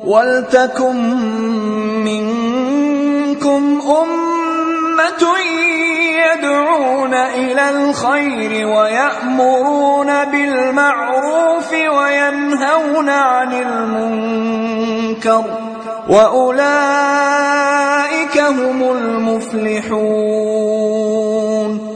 وَلْتَكُن مِّنكُمْ أُمَّةٌ يَدْعُونَ إِلَى الْخَيْرِ وَيَأْمُرُونَ بِالْمَعْرُوفِ وَيَنْهَوْنَ عَنِ الْمُنكَرِ ۚ وَأُولَٰئِكَ هُمُ الْمُفْلِحُونَ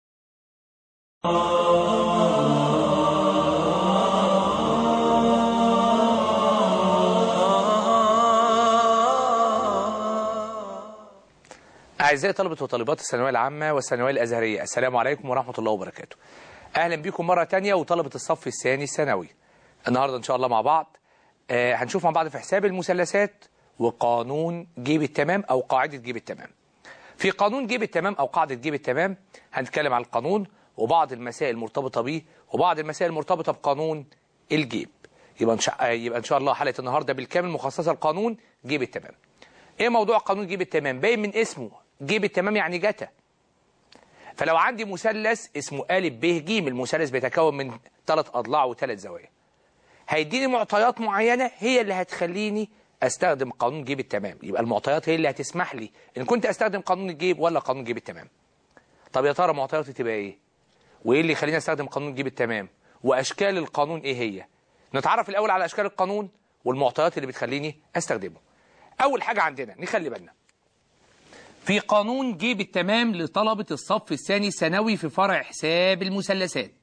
أعزائي طلبة وطالبات الثانوية العامة والثانوية الأزهرية السلام عليكم ورحمة الله وبركاته أهلا بكم مرة تانية وطلبة الصف الثاني الثانوي النهاردة إن شاء الله مع بعض آه هنشوف مع بعض في حساب المثلثات وقانون جيب التمام أو قاعدة جيب التمام في قانون جيب التمام أو قاعدة جيب التمام هنتكلم عن القانون وبعض المسائل المرتبطة به وبعض المسائل المرتبطة بقانون الجيب يبقى إن شاء, يبقى إن شاء الله حلقة النهاردة بالكامل مخصصة لقانون جيب التمام إيه موضوع قانون جيب التمام باين من اسمه جيب التمام يعني جتا فلو عندي مثلث اسمه أ ب ج المثلث بيتكون من ثلاث أضلاع وثلاث زوايا هيديني معطيات معينة هي اللي هتخليني استخدم قانون جيب التمام يبقى المعطيات هي اللي هتسمح لي ان كنت استخدم قانون الجيب ولا قانون جيب التمام طب يا ترى معطياتي تبقى ايه وايه اللي يخليني استخدم قانون جيب التمام واشكال القانون ايه هي نتعرف الاول على اشكال القانون والمعطيات اللي بتخليني استخدمه اول حاجة عندنا نخلي بالنا في قانون جيب التمام لطلبة الصف الثاني الثانوي في فرع حساب المثلثات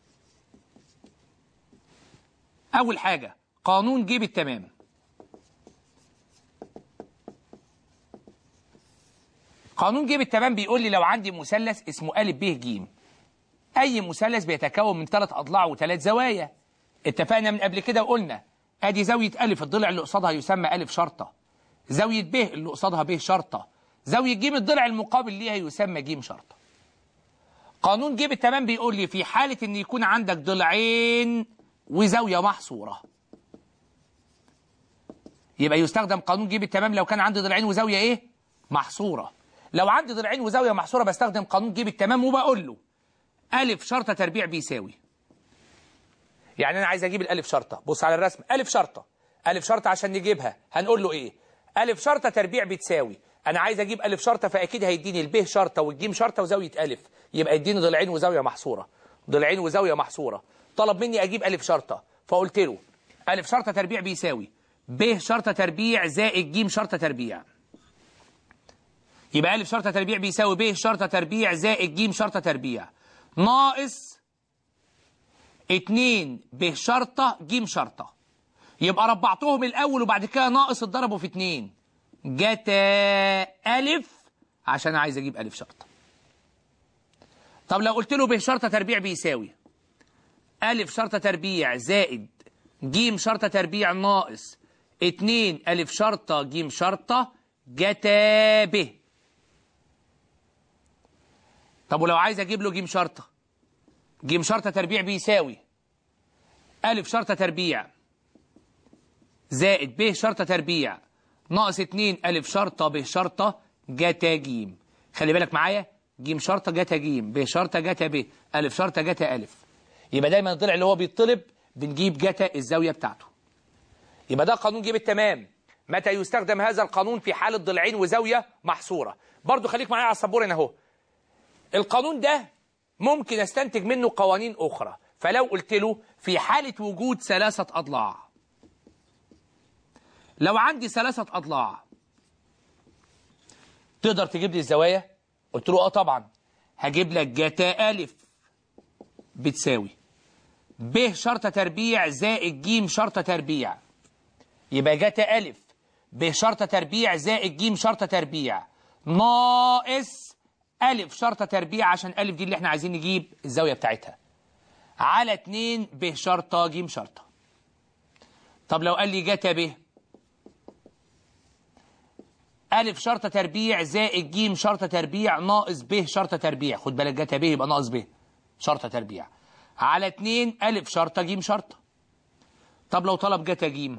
أول حاجة قانون جيب التمام قانون جيب التمام بيقول لي لو عندي مثلث اسمه أ ب ج أي مثلث بيتكون من ثلاث أضلاع وثلاث زوايا اتفقنا من قبل كده وقلنا أدي زاوية أ الضلع اللي قصادها يسمى أ شرطة زاوية ب اللي قصادها ب شرطة زاوية ج الضلع المقابل ليها يسمى ج شرطة قانون جيب التمام بيقول لي في حالة ان يكون عندك ضلعين وزاوية محصورة يبقى يستخدم قانون جيب التمام لو كان عندي ضلعين وزاوية ايه محصورة لو عندي ضلعين وزاوية محصورة بستخدم قانون جيب التمام وبقول له ألف شرطة تربيع بيساوي يعني أنا عايز أجيب الألف شرطة بص على الرسم ألف شرطة ألف شرطة عشان نجيبها هنقول له إيه ألف شرطة تربيع بتساوي انا عايز اجيب الف شرطه فاكيد هيديني الب شرطه والجيم شرطه وزاويه الف يبقى يديني ضلعين وزاويه محصوره ضلعين وزاويه محصوره طلب مني اجيب الف شرطه فقلت له الف شرطه تربيع بيساوي ب شرطه تربيع زائد ج شرطه تربيع يبقى الف شرطه تربيع بيساوي ب شرطه تربيع زائد ج شرطه تربيع ناقص 2 ب شرطه ج شرطه يبقى ربعتهم الاول وبعد كده ناقص اتضربوا في 2 جتا ألف عشان عايز أجيب ألف شرطة طب لو قلت له ب شرطة تربيع بيساوي ألف شرطة تربيع زائد ج شرطة تربيع ناقص اتنين ألف شرطة ج شرطة جتا ب طب ولو عايز أجيب له ج شرطة ج شرطة تربيع بيساوي ألف شرطة تربيع زائد ب شرطة تربيع ناقص 2 ألف شرطة ب شرطة جتا ج خلي بالك معايا ج شرطة جتا ج ب شرطة جتا ب ألف شرطة جتا ألف يبقى دايما الضلع اللي هو بيطلب بنجيب جتا الزاوية بتاعته يبقى ده قانون جيب التمام متى يستخدم هذا القانون في حالة ضلعين وزاوية محصورة برضو خليك معايا على السبورة هنا اهو القانون ده ممكن استنتج منه قوانين أخرى فلو قلت له في حالة وجود ثلاثة أضلاع لو عندي ثلاثة أضلاع تقدر تجيب لي الزوايا قلت له اه طبعا هجيب لك جتا ألف بتساوي ب شرطة تربيع زائد ج شرطة تربيع يبقى جتا ألف ب شرطة تربيع زائد ج شرطة تربيع ناقص ألف شرطة تربيع عشان ألف دي اللي احنا عايزين نجيب الزاوية بتاعتها على 2 ب شرطة ج شرطة طب لو قال لي جتا ب ألف شرطة تربيع زائد ج شرطة تربيع ناقص ب شرطة تربيع خد بالك جتا ب يبقى ناقص ب شرطة تربيع على 2 ألف شرطة ج شرطة طب لو طلب جتا ج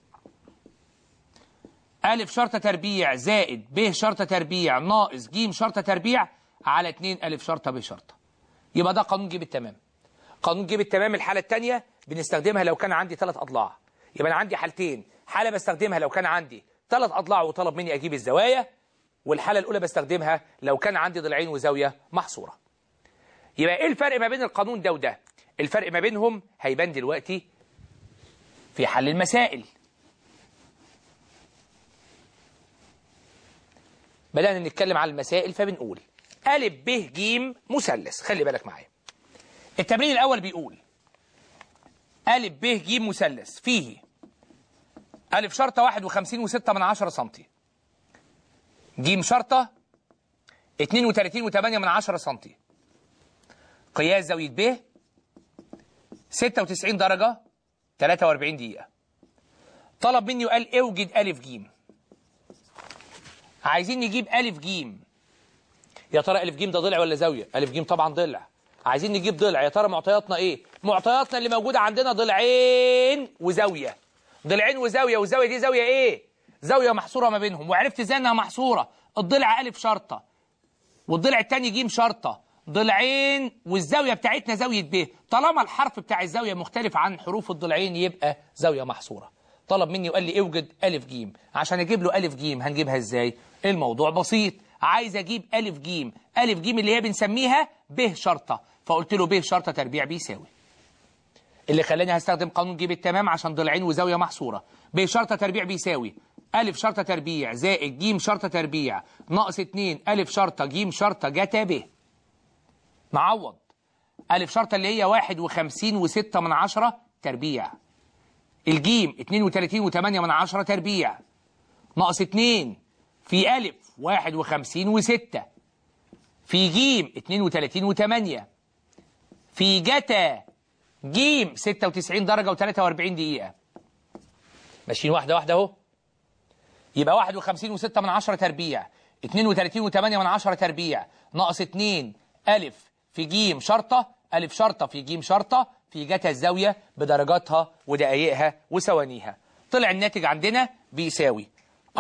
ألف شرطة تربيع زائد ب شرطة تربيع ناقص ج شرطة تربيع على 2 ألف شرطة ب شرطة يبقى ده قانون جيب التمام قانون جيب التمام الحالة الثانية بنستخدمها لو كان عندي ثلاث أضلاع يبقى أنا عندي حالتين حالة بستخدمها لو كان عندي ثلاث أضلاع وطلب مني أجيب الزوايا والحالة الأولى بستخدمها لو كان عندي ضلعين وزاوية محصورة يبقى إيه الفرق ما بين القانون ده وده الفرق ما بينهم هيبان دلوقتي في حل المسائل بدأنا نتكلم على المسائل فبنقول أ ب ج مثلث خلي بالك معايا التمرين الأول بيقول أ ب ج مثلث فيه ألف شرطة واحد وخمسين وستة من عشرة سنتي جيم شرطة اتنين وتلاتين وتمانية من عشرة سنتي قياس زاوية ب ستة وتسعين درجة تلاتة واربعين دقيقة طلب مني وقال اوجد ألف جيم عايزين نجيب ألف جيم يا ترى ألف جيم ده ضلع ولا زاوية ألف جيم طبعا ضلع عايزين نجيب ضلع يا ترى معطياتنا ايه معطياتنا اللي موجودة عندنا ضلعين وزاوية ضلعين وزاوية والزاوية دي زاوية ايه زاوية محصورة ما بينهم وعرفت ازاي انها محصورة الضلع ألف شرطة والضلع التاني جيم شرطة ضلعين والزاوية بتاعتنا زاوية ب طالما الحرف بتاع الزاوية مختلف عن حروف الضلعين يبقى زاوية محصورة طلب مني وقال لي اوجد ألف جيم عشان اجيب له ألف جيم هنجيبها ازاي الموضوع بسيط عايز اجيب ألف جيم ألف جيم اللي هي بنسميها ب شرطة فقلت له ب شرطة تربيع بيساوي اللي خلاني هستخدم قانون جيب التمام عشان ضلعين وزاوية محصورة ب شرطة تربيع بيساوي ألف شرطة تربيع زائد جيم شرطة تربيع ناقص اتنين ألف شرطة جيم شرطة جتا ب معوض ألف شرطة اللي هي واحد وخمسين وستة من عشرة تربيع الجيم اتنين وتلاتين وتمانية من عشرة تربيع ناقص اتنين في ألف واحد وخمسين وستة في جيم اتنين وتلاتين وتمانية في جتا جيم ستة وتسعين درجة وتلاتة واربعين دقيقة ماشيين واحدة واحدة اهو يبقى واحد وخمسين وستة من عشرة تربيع اتنين وتلاتين وتمانية من عشرة تربيع ناقص اتنين ألف في جيم شرطة ألف شرطة في جيم شرطة في جتا الزاوية بدرجاتها ودقايقها وثوانيها طلع الناتج عندنا بيساوي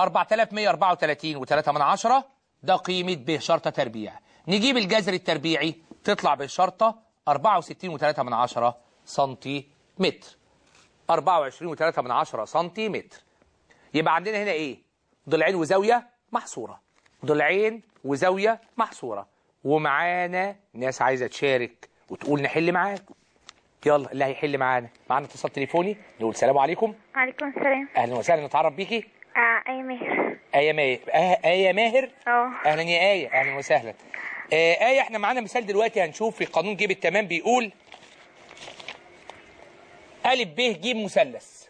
4134 و3 من عشرة ده قيمة ب شرطة تربيع نجيب الجذر التربيعي تطلع بالشرطة 64 و3 من عشرة سنتي متر 24 و3 من عشرة سنتي متر يبقى عندنا هنا ايه ضلعين وزاوية محصورة ضلعين وزاوية محصورة ومعانا ناس عايزة تشارك وتقول نحل معاك يلا اللي هيحل معانا معانا اتصال تليفوني نقول سلام عليكم وعليكم السلام اهلا وسهلا نتعرف بيكي آه أي مهر آية ماهر آه آية ماهر اه أهلا يا آية أهلا وسهلا آه آية احنا معانا مثال دلوقتي هنشوف في قانون جيب التمام بيقول أ ب ج مثلث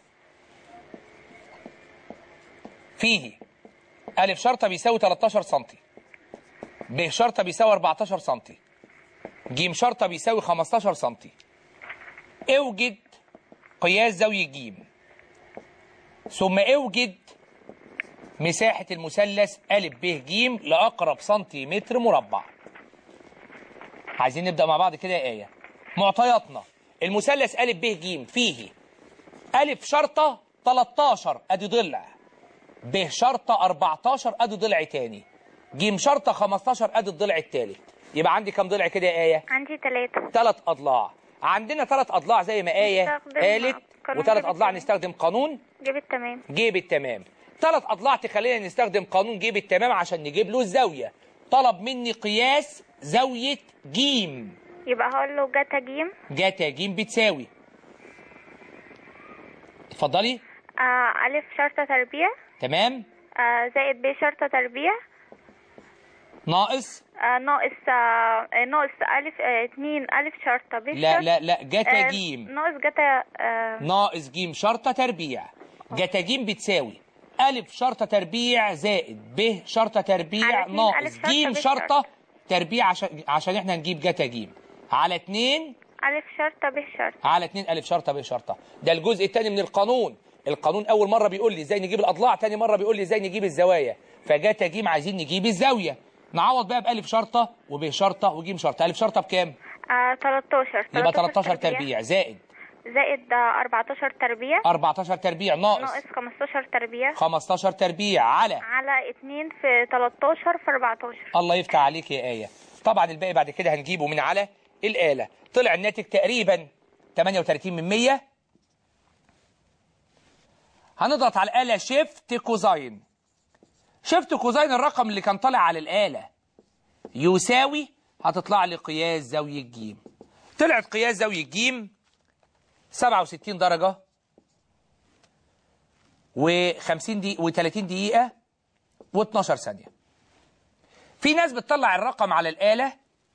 فيه أ شرطة بيساوي 13 سنتي ب شرطة بيساوي 14 سنتي ج شرطة بيساوي 15 سنتي اوجد قياس زاوية ج ثم اوجد مساحة المثلث أ ب ج لأقرب سنتيمتر مربع عايزين نبدأ مع بعض كده يا آية معطياتنا المثلث أ ب ج فيه أ شرطة 13 أدي ضلع ب شرطة 14 أدي ضلع تاني ج شرطة 15 أدي الضلع التالت يبقى عندي كام ضلع كده يا آية؟ عندي ثلاثة ثلاث أضلاع عندنا ثلاث أضلاع زي ما آية نستخدم قالت قانون وثلاث جيب أضلاع التمام. نستخدم قانون جيب التمام جيب التمام ثلاث اضلاع تخلينا نستخدم قانون جيب التمام عشان نجيب له الزاويه طلب مني قياس زاويه جيم يبقى هقول له جتا جيم جاتا جيم بتساوي اتفضلي آه ألف شرطة تربيع تمام آه زائد ب شرطة تربيع ناقص آه ناقص آه ناقص ألف آه اتنين ألف شرطة ب لا شرطة. لا لا جاتا آه جيم ناقص جتا آه ناقص جيم شرطه تربيع جاتا جيم بتساوي ألف شرطة تربيع زائد ب شرطة تربيع على اتنين ناقص ألف شرطة جيم ب شرطة شرطة. تربيع عشان عشان احنا نجيب جاتا جيم على اتنين ألف شرطة ب شرطة على 2 ألف شرطة ب شرطة ده الجزء الثاني من القانون القانون أول مرة بيقول لي ازاي نجيب الأضلاع تاني مرة بيقول لي ازاي نجيب الزوايا فجاتا جيم عايزين نجيب الزاوية نعوض بقى بألف شرطة وب شرطة وجيم شرطة ألف شرطة بكام؟ آه 13 يبقى 13 تربيع زائد زائد آه 14 تربيع 14 تربيع ناقص ناقص 15 تربيع 15 تربيع على على 2 في 13 في 14 الله يفتح عليك يا آية طبعا الباقي بعد كده هنجيبه من على الآلة طلع الناتج تقريبا 38 من 100 هنضغط على الآلة شيفت كوزاين شيفت كوزاين الرقم اللي كان طالع على الآلة يساوي هتطلع لي قياس زاوية ج طلعت قياس زاوية ج 67 درجة و50 دقيقة و30 دقيقة و12 ثانية في ناس بتطلع الرقم على الآلة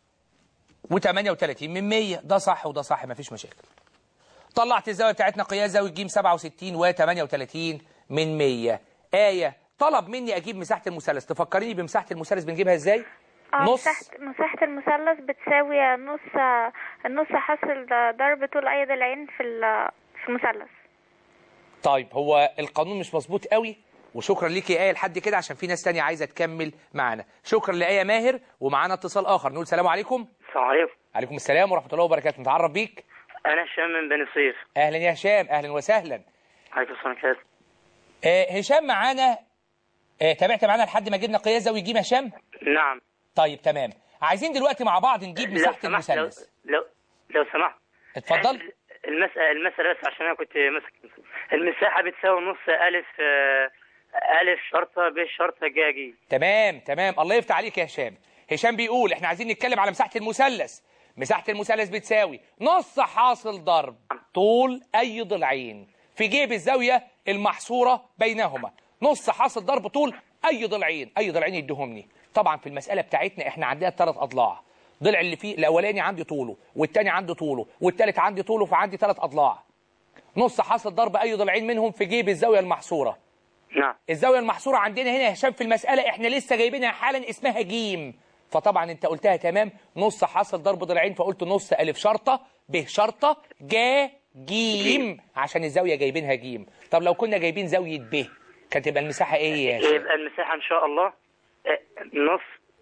و38 من 100 ده صح وده صح مفيش مشاكل طلعت الزاوية بتاعتنا قياس زاوية ج 67 و38 من 100 آية طلب مني أجيب مساحة المثلث تفكريني بمساحة المثلث بنجيبها إزاي؟ اه نص مساحة مساحة المثلث بتساوي نص نص حاصل ضرب طول أي ضلعين في ال- في المثلث طيب هو القانون مش مظبوط قوي وشكرا ليك يا آية لحد كده عشان في ناس تانية عايزة تكمل معانا شكرا لآية ماهر ومعانا اتصال آخر نقول سلام عليكم السلام عليكم عليكم السلام ورحمة الله وبركاته نتعرف بيك انا هشام من بني سويف أهلا يا هشام أهلا وسهلا عليكم السلام عليكم آه هشام معانا آه تابعت معانا لحد ما جبنا قياس زاوية ج هشام نعم طيب تمام عايزين دلوقتي مع بعض نجيب لو مساحة سمحت لو المثلث لو لو سمحت اتفضل المسألة المسألة بس عشان انا كنت ماسك المساحة بتساوي نص ألف آه، ألف شرطة ب شرطة جاجي تمام تمام الله يفتح عليك يا هشام هشام بيقول احنا عايزين نتكلم على مساحة المثلث مساحة المثلث بتساوي نص حاصل ضرب طول أي ضلعين في جيب الزاوية المحصورة بينهما نص حاصل ضرب طول أي ضلعين أي ضلعين يديهمني طبعا في المسألة بتاعتنا احنا عندنا ثلاث أضلاع ضلع اللي فيه الأولاني عندي طوله والتاني عندي طوله والتالت عندي طوله فعندي ثلاث أضلاع نص حاصل ضرب أي ضلعين منهم في جيب الزاوية المحصورة نعم الزاوية المحصورة عندنا هنا يا هشام في المسألة احنا لسه جايبينها حالا اسمها جيم فطبعا انت قلتها تمام نص حاصل ضرب ضلعين فقلت نص ألف شرطة ب شرطة جا جيم عشان الزاوية جايبينها جيم طب لو كنا جايبين زاوية ب كانت تبقى المساحة ايه يا هشام يبقى المساحة إن شاء الله آه، نص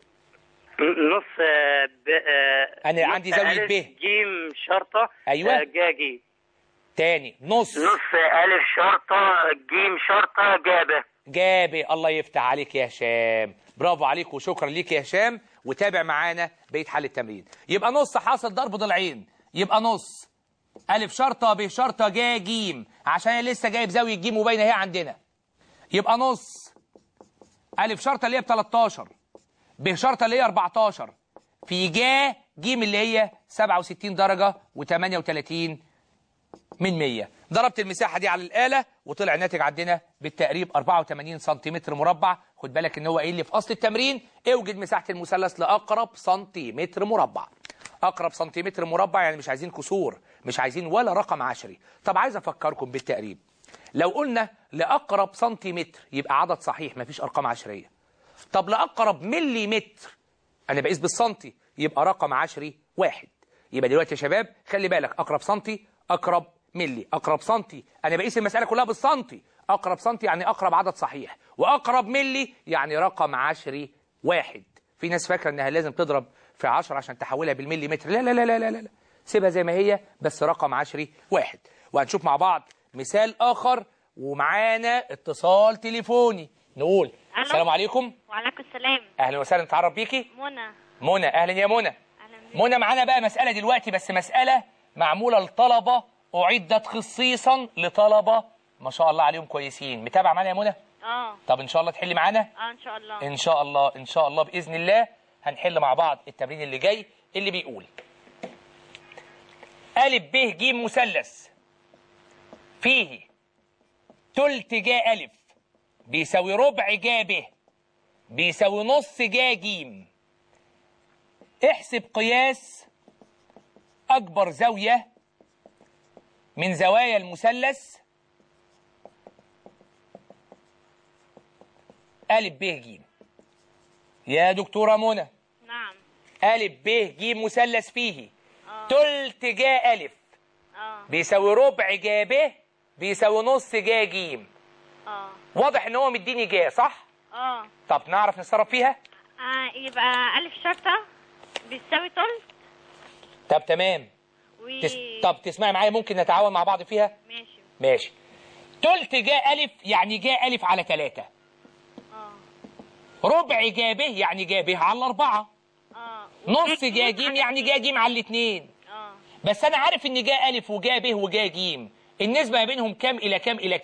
نص آه، ب آه، أنا نص عندي زاوية ألف ب. جيم شرطة أيوة. آه، جاجي تاني نص نص ألف شرطة جيم شرطة جابة جابي الله يفتح عليك يا هشام برافو عليك وشكرا ليك يا هشام وتابع معانا بقيه حل التمرين يبقى نص حاصل ضرب ضلعين يبقى نص الف شرطه ب شرطه جا جيم عشان أنا لسه جايب زاويه جيم وباينه اهي عندنا يبقى نص الف شرطه اللي هي ب 13 ب شرطه اللي هي 14 في جا جيم اللي هي 67 درجه و38 من 100 ضربت المساحة دي على الآلة وطلع الناتج عندنا بالتقريب 84 سنتيمتر مربع خد بالك ان هو قايل لي في أصل التمرين اوجد مساحة المثلث لأقرب سنتيمتر مربع أقرب سنتيمتر مربع يعني مش عايزين كسور مش عايزين ولا رقم عشري طب عايز أفكركم بالتقريب لو قلنا لأقرب سنتيمتر يبقى عدد صحيح مفيش أرقام عشرية طب لأقرب مليمتر أنا بقيس بالسنتي يبقى رقم عشري واحد يبقى دلوقتي يا شباب خلي بالك أقرب سنتي أقرب ملي أقرب سنتي أنا بقيس المسألة كلها بالسنتي أقرب سنتي يعني أقرب عدد صحيح وأقرب ملي يعني رقم عشري واحد في ناس فاكرة إنها لازم تضرب في 10 عشان تحولها بالملي متر لا لا لا لا لا لا سيبها زي ما هي بس رقم عشري واحد وهنشوف مع بعض مثال آخر ومعانا اتصال تليفوني نقول ألو. السلام عليكم وعليكم السلام اهلا وسهلا نتعرف بيكي منى منى اهلا يا منى اهلا بيك منى معانا بقى مسألة دلوقتي بس مسألة معمولة لطلبة أعدت خصيصا لطلبة ما شاء الله عليهم كويسين متابع معانا يا منى اه طب إن شاء الله تحلي معانا اه ان شاء الله إن شاء الله إن شاء الله بإذن الله هنحل مع بعض التمرين اللي جاي اللي بيقول ألف ب ج مثلث فيه تلت جا ألف بيساوي ربع جا ب بيساوي نص جا جيم احسب قياس أكبر زاوية من زوايا المثلث ألف ب ج يا دكتورة منى نعم ألف ب ج مثلث فيه اه تلت جا ألف اه بيساوي ربع جا ب بيساوي نص جا جيم اه واضح ان هو مديني جا صح؟ اه طب نعرف نتصرف فيها؟ آه، يبقى ألف شرطة بتساوي تلت طب تمام و تس... طب تسمعي معايا ممكن نتعاون مع بعض فيها؟ ماشي ماشي تلت جا ألف يعني جا ألف على ثلاثة اه ربع جا ب يعني جا ب على أربعة اه نص جا جيم يعني جا جيم على الاثنين اه بس أنا عارف إن جا ألف وجا ب وجا جيم النسبة ما بينهم كام إلى كام إلى كام؟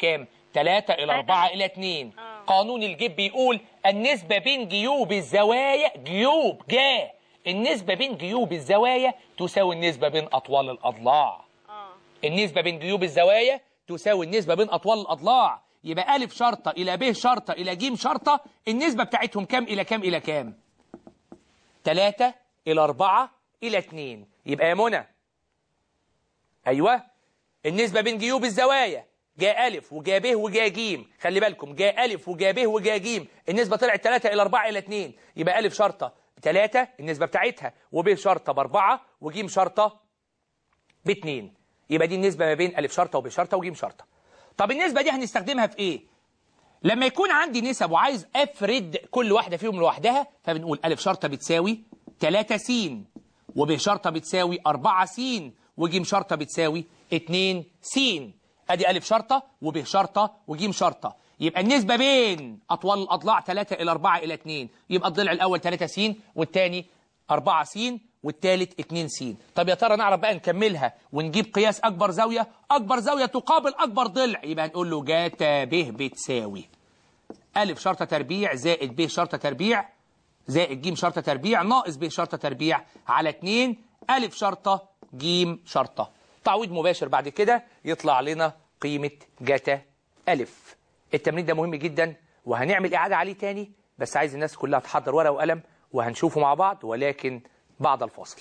3 إلى 4 إلى 2 آه. قانون الجيب بيقول النسبة بين جيوب الزوايا جيوب جا النسبة بين جيوب الزوايا تساوي النسبة بين أطوال الأضلاع اه النسبة بين جيوب الزوايا تساوي النسبة بين أطوال الأضلاع يبقى ألف شرطة إلى ب شرطة إلى ج شرطة النسبة بتاعتهم كام إلى كام إلى كام 3 إلى 4 إلى 2 يبقى يا منى أيوه النسبة بين جيوب الزوايا جاء ألف وجاء ب وجاء ج خلي بالكم جاء ألف وجاء ب وجاء ج النسبة طلعت 3 إلى 4 إلى 2 يبقى ألف شرطة 3 النسبة بتاعتها وب شرطة بأربعة وج شرطة باتنين يبقى دي النسبة ما بين ألف شرطة وب شرطة وج شرطة طب النسبة دي هنستخدمها في إيه؟ لما يكون عندي نسب وعايز أفرد كل واحدة فيهم لوحدها فبنقول ألف شرطة بتساوي 3 س وب شرطة بتساوي 4 س وج شرطة بتساوي 2 س أدي ألف شرطة وب شرطة وج شرطة يبقى النسبة بين أطوال الأضلاع 3 إلى 4 إلى 2 يبقى الضلع الأول 3 س والثاني 4 س والثالث 2 س طب يا ترى نعرف بقى نكملها ونجيب قياس أكبر زاوية أكبر زاوية تقابل أكبر ضلع يبقى هنقول له جاتا ب بتساوي ألف شرطة تربيع زائد ب شرطة تربيع زائد ج شرطة تربيع ناقص ب شرطة تربيع على 2 ألف شرطة ج شرطة تعويض مباشر بعد كده يطلع لنا قيمة جتا ألف التمرين ده مهم جدا وهنعمل إعادة عليه تاني بس عايز الناس كلها تحضر ورقة وقلم وهنشوفه مع بعض ولكن بعد الفاصل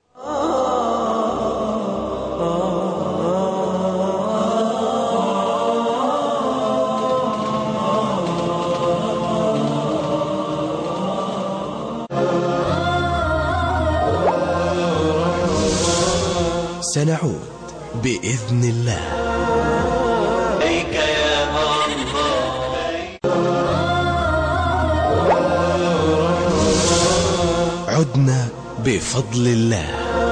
سنعود بإذن الله إليك يا عدنا بفضل الله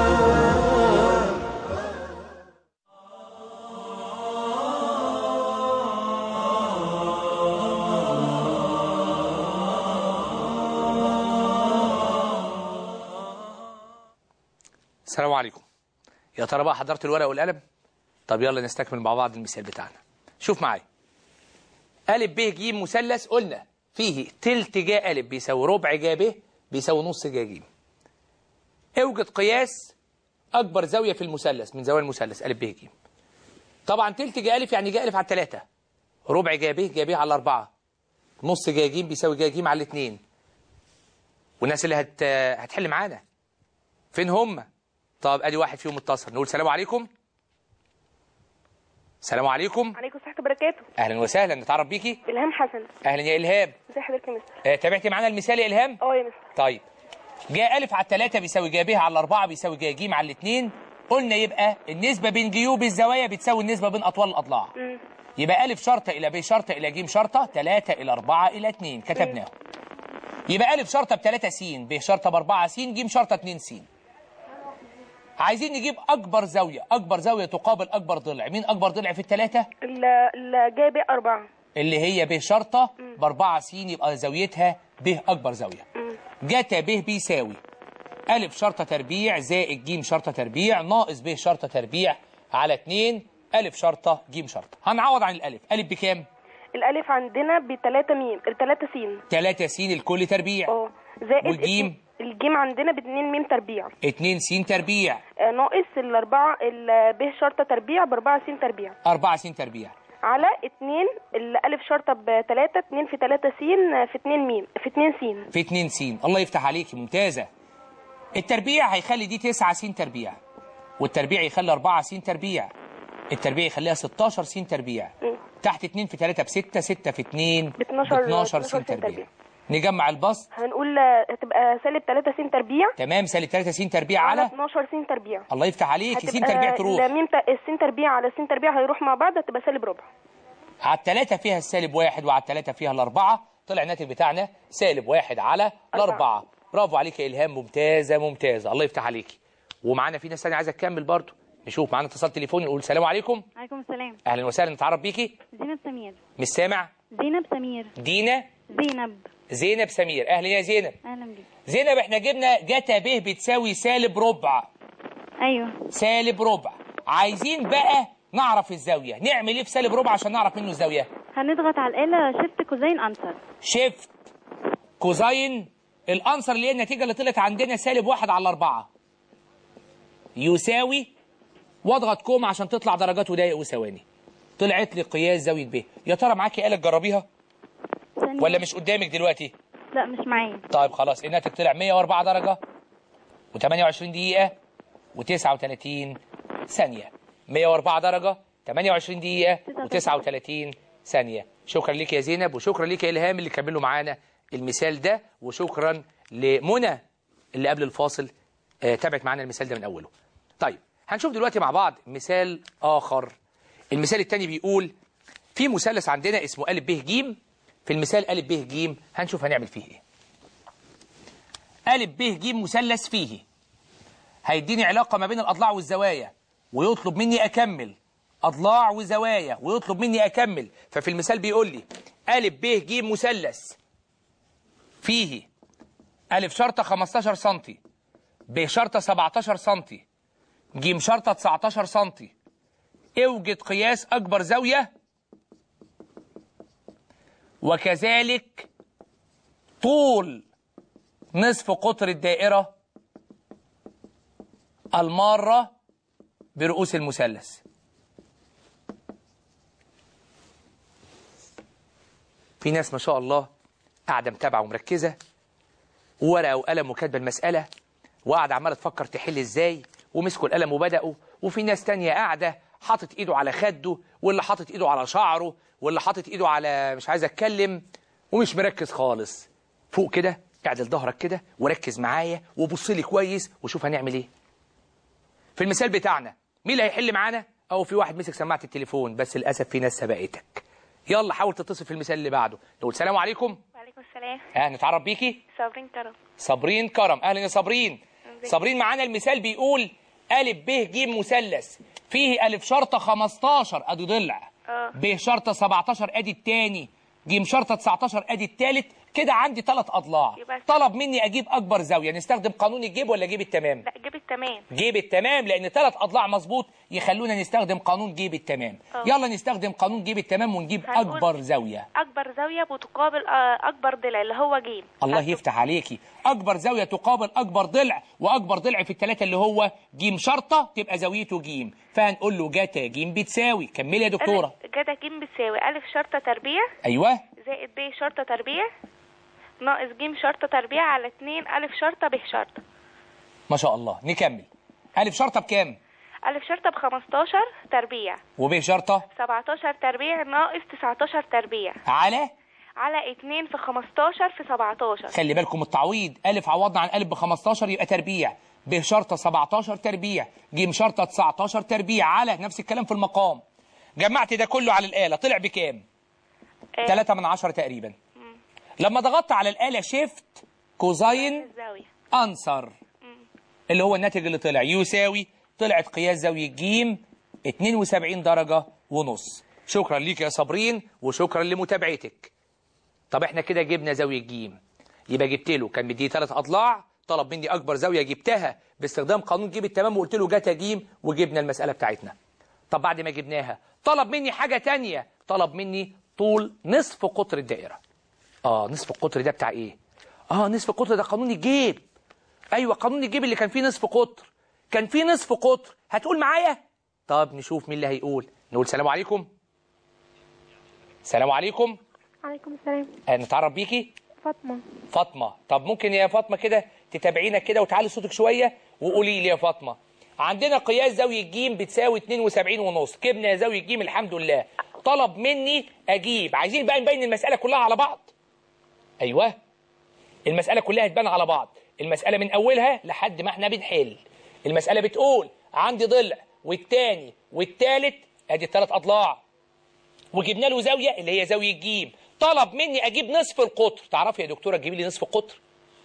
السلام عليكم يا ترى بقى حضرت الورقة والقلم طب يلا نستكمل مع بعض المثال بتاعنا شوف معايا ألف ب ج مثلث قلنا فيه تلت جا ألف بيساوي ربع جا ب بيساوي نص جا ج اوجد قياس أكبر زاوية في المثلث من زوايا المثلث ألف ب ج طبعا تلت جا ألف يعني جا ألف على التلاتة ربع جا ب جا ب على الأربعة نص جا ج بيساوي جا ج على الاتنين والناس اللي هت... هتحل معانا فين هم طب ادي واحد فيهم متصل نقول سلام عليكم سلام عليكم عليكم الصحة وبركاته اهلا وسهلا نتعرف بيكي إلهام حسن اهلا يا الهام ازي حضرتك يا مستر آه تابعتي معانا المثال يا الهام اه يا مستر طيب جاء ألف على التلاتة بيساوي جا ب على الأربعة بيساوي جا ج على الاتنين قلنا يبقى النسبة بين جيوب الزوايا بتساوي النسبة بين أطوال الأضلاع مم. يبقى ألف شرطة إلى ب شرطة إلى ج شرطة تلاتة إلى أربعة إلى اتنين كتبناه يبقى ألف شرطة بتلاتة س ب شرطة بأربعة س ج شرطة اتنين س عايزين نجيب أكبر زاوية أكبر زاوية تقابل أكبر ضلع مين أكبر ضلع في التلاتة ال- اللي جايب أربعة اللي هي ب شرطة بأربعة س يبقى زاويتها ب أكبر زاوية جتا ب بيساوي ألف شرطة تربيع زائد ج شرطة تربيع ناقص ب شرطة تربيع على 2 ألف شرطة ج شرطة هنعوض عن الألف ألف بكام؟ الألف عندنا بتلاتة ميم تلاتة سين 3 س الكل تربيع اه زائد والجيم؟ اتنين- الجيم عندنا باتنين ميم تربيع 2 س تربيع آه، ناقص الأربعة ال ب شرطة تربيع بأربعة سين تربيع 4 س تربيع على اتنين الألف شرطة بتلاتة اتنين في تلاتة سين آه، في اتنين ميم في اتنين سين في 2 س الله يفتح عليكي ممتازة التربيع هيخلي دي 9 س تربيع والتربيع يخلي 4 س تربيع التربيع يخليها 16 س تربيع مم. تحت 2 في 3 ب 6 6 في 2 ب 12 12 س 12 تربيع تربيع. نجمع البسط هنقول آه، هتبقى سالب تلاتة سين تربيع تمام سالب 3 س تربيع على على 12 سين تربيع الله يفتح عليكي س هتبقى تربيع تروح الميم ت- السين تربيع على السين تربيع هيروح مع بعض هتبقى سالب ربع على الثلاثة فيها السالب واحد وعلى الثلاثة فيها الأربعة طلع الناتج بتاعنا سالب واحد على الأربعة برافو عليك يا إلهام ممتازة ممتازة الله يفتح عليكي ومعانا في ناس تانية عايزة تكمل برضو نشوف معانا اتصال تليفوني نقول سلام عليكم عليكم السلام أهلا وسهلا نتعرف بيكي زينب سمير مش سامع زينب سمير دينا زينب زينب سمير أهلا يا زينب اهلا بيك زينب احنا جبنا جتا ب بتساوي سالب ربع ايوه سالب ربع عايزين بقى نعرف الزاوية نعمل ايه في سالب ربع عشان نعرف منه الزاوية هنضغط على الآلة شيفت كوزين أنسر شيفت كوزين الانسر اللي هي النتيجه اللي طلعت عندنا سالب واحد على أربعة يساوي واضغط كوم عشان تطلع درجات ودقايق وثواني طلعت لي قياس زاويه ب يا ترى معاكي آلة تجربيها ثانية. ولا مش قدامك دلوقتي لا مش معايا طيب خلاص الناتج طلع 104 درجة و28 دقيقة و39 ثانية 104 درجة 28 دقيقة و39 ثانية شكرا ليك يا زينب وشكرا ليك يا إلهام اللي كملوا معانا المثال ده وشكرا لمنى اللي قبل الفاصل آه، تابعت معانا المثال ده من أوله طيب هنشوف دلوقتي مع بعض مثال آخر المثال التاني بيقول في مثلث عندنا اسمه أ ب ج في المثال أ ب ج هنشوف هنعمل فيه ايه أ ب ج مثلث فيه هيديني علاقة ما بين الأضلاع والزوايا ويطلب مني أكمل أضلاع وزوايا ويطلب مني أكمل ففي المثال بيقول لي أ ب ج مثلث فيه أ شرطة 15 سنتي ب شرطة 17 سنتي ج شرطة 19 سنتي اوجد قياس أكبر زاوية وكذلك طول نصف قطر الدائرة المارة برؤوس المثلث في ناس ما شاء الله قاعدة متابعة ومركزة وورقة وقلم وكاتبة المسألة وقاعدة عمالة تفكر تحل ازاي ومسكوا القلم وبدأوا وفي ناس تانية قاعدة حاطط ايده على خده واللي حاطط ايده على شعره واللي حاطط ايده على مش عايز اتكلم ومش مركز خالص فوق كده اعدل ظهرك كده وركز معايا وبص لي كويس وشوف هنعمل ايه في المثال بتاعنا مين اللي هيحل معانا او في واحد مسك سماعه التليفون بس للاسف في ناس سبقتك يلا حاول تتصل في المثال اللي بعده نقول سلام عليكم وعليكم السلام ها نتعرف بيكي صابرين كرم صابرين كرم اهلا يا صابرين صابرين معانا المثال بيقول أ ب ج مثلث فيه ألف شرطة 15 ادي ضلع اه ب شرطة 17 ادي التاني ج شرطة 19 ادي التالت كده عندي ثلاث اضلاع يبقى- طلب مني اجيب اكبر زاوية نستخدم قانون الجيب ولا جيب التمام لا جيب التمام جيب التمام لان ثلاث اضلاع مظبوط يخلونا نستخدم قانون جيب التمام اه. يلا نستخدم قانون جيب التمام ونجيب هنقول- اكبر زاوية اكبر زاويه بتقابل آه، اكبر ضلع اللي هو جيم الله هتبقى- يفتح عليكي اكبر زاويه تقابل اكبر ضلع واكبر ضلع في الثلاثه اللي هو جيم شرطه تبقى زاويته جيم فهنقول له جاتا جيم بتساوي كملي يا دكتوره ألف- جتا جيم بتساوي الف شرطه تربيع ايوه زائد ب شرطه تربيع ناقص جيم شرطه تربيع على 2 الف شرطه ب شرطه ما شاء الله نكمل الف شرطه بكام الف شرطه ب 15 تربيع وب شرطه 17 تربيع ناقص 19 تربيع على على 2 في 15 في 17 خلي بالكم التعويض الف عوضنا عن الف ب 15 يبقى تربيع ب شرطه 17 تربيع ج شرطه 19 تربيع على نفس الكلام في المقام جمعت ده كله على الاله طلع بكام آه، 3 من 10 تقريبا لما ضغطت على الاله شيفت كوزاين الزاويه أنصر اللي هو الناتج اللي طلع يساوي طلعت قياس زاوية جيم 72 درجة ونص شكرا ليك يا صابرين وشكرا لمتابعتك طب احنا كده جبنا زاوية جيم يبقى جبت له كان مديه ثلاث أضلاع طلب مني أكبر زاوية جبتها باستخدام قانون جيب التمام وقلت له جاتا جيم وجبنا المسألة بتاعتنا طب بعد ما جبناها طلب مني حاجة تانية طلب مني طول نصف قطر الدائرة اه نصف القطر ده بتاع ايه اه نصف القطر ده قانون الجيب ايوه قانون الجيب اللي كان فيه نصف قطر كان فيه نصف قطر هتقول معايا طب نشوف مين اللي هيقول نقول سلام عليكم سلام عليكم عليكم السلام آه نتعرف بيكي فاطمة فاطمه طب ممكن يا فاطمه كده تتابعينا كده وتعلي صوتك شويه وقولي لي يا فاطمه عندنا قياس زاويه ج بتساوي 72 ونص جبنا زاويه ج الحمد لله طلب مني اجيب عايزين بقى نبين المساله كلها على بعض ايوه المساله كلها تبان على بعض المساله من اولها لحد ما احنا بنحل المساله بتقول عندي ضلع والتاني والتالت ادي الثلاث اضلاع وجبنا له زاويه اللي هي زاويه ج طلب مني اجيب نصف القطر تعرفي يا دكتوره تجيبي لي نصف القطر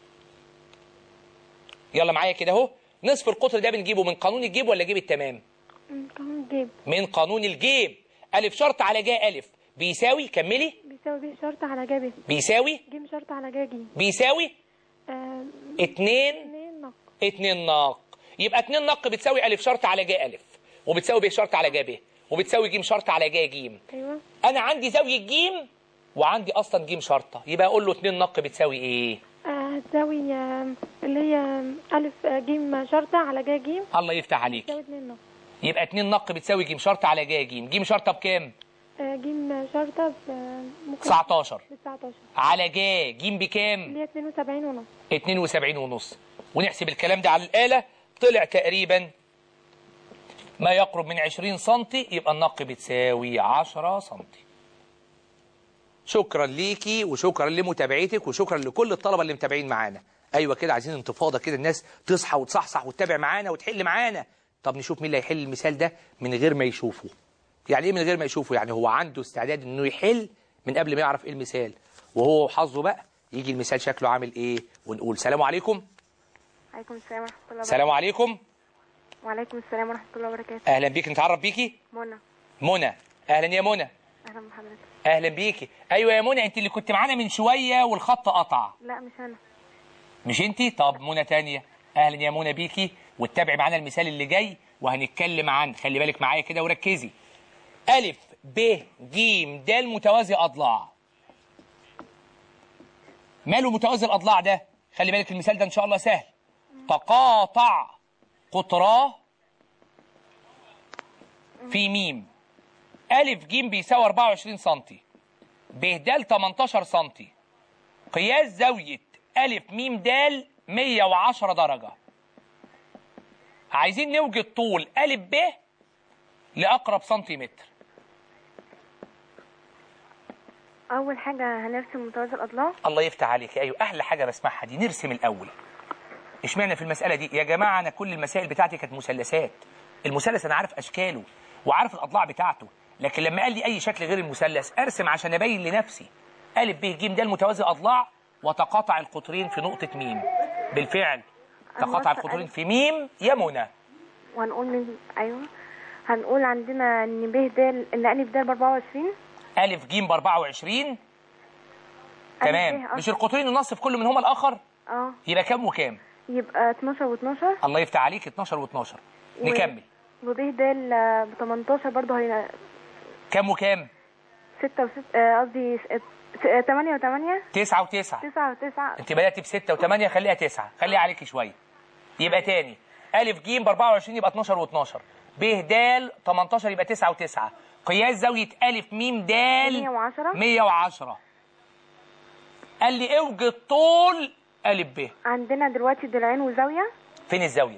يلا معايا كده اهو نصف القطر ده بنجيبه من قانون الجيب ولا جيب التمام قانون جيب من قانون الجيب الف شرط على جاء الف بيساوي كملي بيساوي ب شرط على جاب بيساوي جيم شرط على جا جيم بيساوي آه، اتنين اتنين نق اتنين ناق يبقى اتنين ناق بتساوي الف شرط على جاء الف وبتساوي ب شرط على جاء ب وبتساوي ج شرطه على ج ج ايوه انا عندي زاويه ج وعندي اصلا ج شرطه يبقى اقول له 2 نق بتساوي ايه آه، هتساوي آه، اللي هي الف آه، جيم شرطة على جا جيم الله يفتح عليك تساوي اتنين نقط يبقى 2 نق بتساوي ج شرطه على ج ج ج شرطه بكام آه، جيم شرطة ب ممكن 19 ب 19 على ج ج بكام اللي هي 72 ونص 72 ونص ونحسب الكلام ده على الآلة طلع تقريبا ما يقرب من 20 سنتي يبقى النق بتساوي 10 سنتي شكرا ليكي وشكرا لمتابعتك وشكرا لكل الطلبة اللي متابعين معانا ايوه كده عايزين انتفاضة كده الناس تصحى وتصحصح وتتابع معانا وتحل معانا طب نشوف مين اللي هيحل المثال ده من غير ما يشوفه يعني ايه من غير ما يشوفه يعني هو عنده استعداد انه يحل من قبل ما يعرف ايه المثال وهو حظه بقى يجي المثال شكله عامل ايه ونقول سلام عليكم عليكم السلام ورحمة الله السلام عليكم وعليكم السلام ورحمة الله وبركاته اهلا بيك نتعرف بيكي منى منى اهلا يا منى أهلا بحضرتك اهلا بيكي ايوه يا منى انت اللي كنت معانا من شويه والخط قطع لا مش أنا مش انت طب منى تانية اهلا يا منى بيكي واتبعي معانا المثال اللي جاي وهنتكلم عن خلي بالك معايا كده وركزي الف ب ج د متوازي اضلاع ماله متوازي الاضلاع ده خلي بالك المثال ده ان شاء الله سهل تقاطع قطراه في ميم ألف ج بيساوي 24 سنتي ب د 18 سنتي قياس زاوية ألف ميم د 110 درجة عايزين نوجد طول ألف ب لأقرب سنتيمتر أول حاجة هنرسم متوازي الأضلاع الله يفتح عليك أيوة أحلى حاجة بسمعها دي نرسم الأول اشمعنى في المسألة دي يا جماعة أنا كل المسائل بتاعتي كانت مثلثات المثلث أنا عارف أشكاله وعارف الأضلاع بتاعته لكن لما قال لي أي شكل غير المثلث أرسم عشان أبين لنفسي ألف ب ج ده المتوازي أضلاع وتقاطع القطرين في نقطة ميم بالفعل تقاطع هنوصل القطرين ألف. في ميم يا منى وهنقول من أيوه هنقول عندنا إن ب د إن ألف د ب 24 ألف ج ب 24 تمام ب مش القطرين النص في كل منهما الآخر اه يبقى كام وكام يبقى 12 و12 الله يفتح عليك 12 و12 نكمل وب د ب 18 برضه هي كام وكام 6 و 6 قصدي 8 و8 9 و9 9 و9 انت بدأت بستة و8 خليها 9 خليها عليكي شوية يبقى تاني ألف ج ب 24 يبقى 12 و12 ب د 18 يبقى 9 و9 قياس زاوية ألف م د 110 110 قال لي اوجد طول ألف ب عندنا دلوقتي ضلعين وزاوية فين الزاوية؟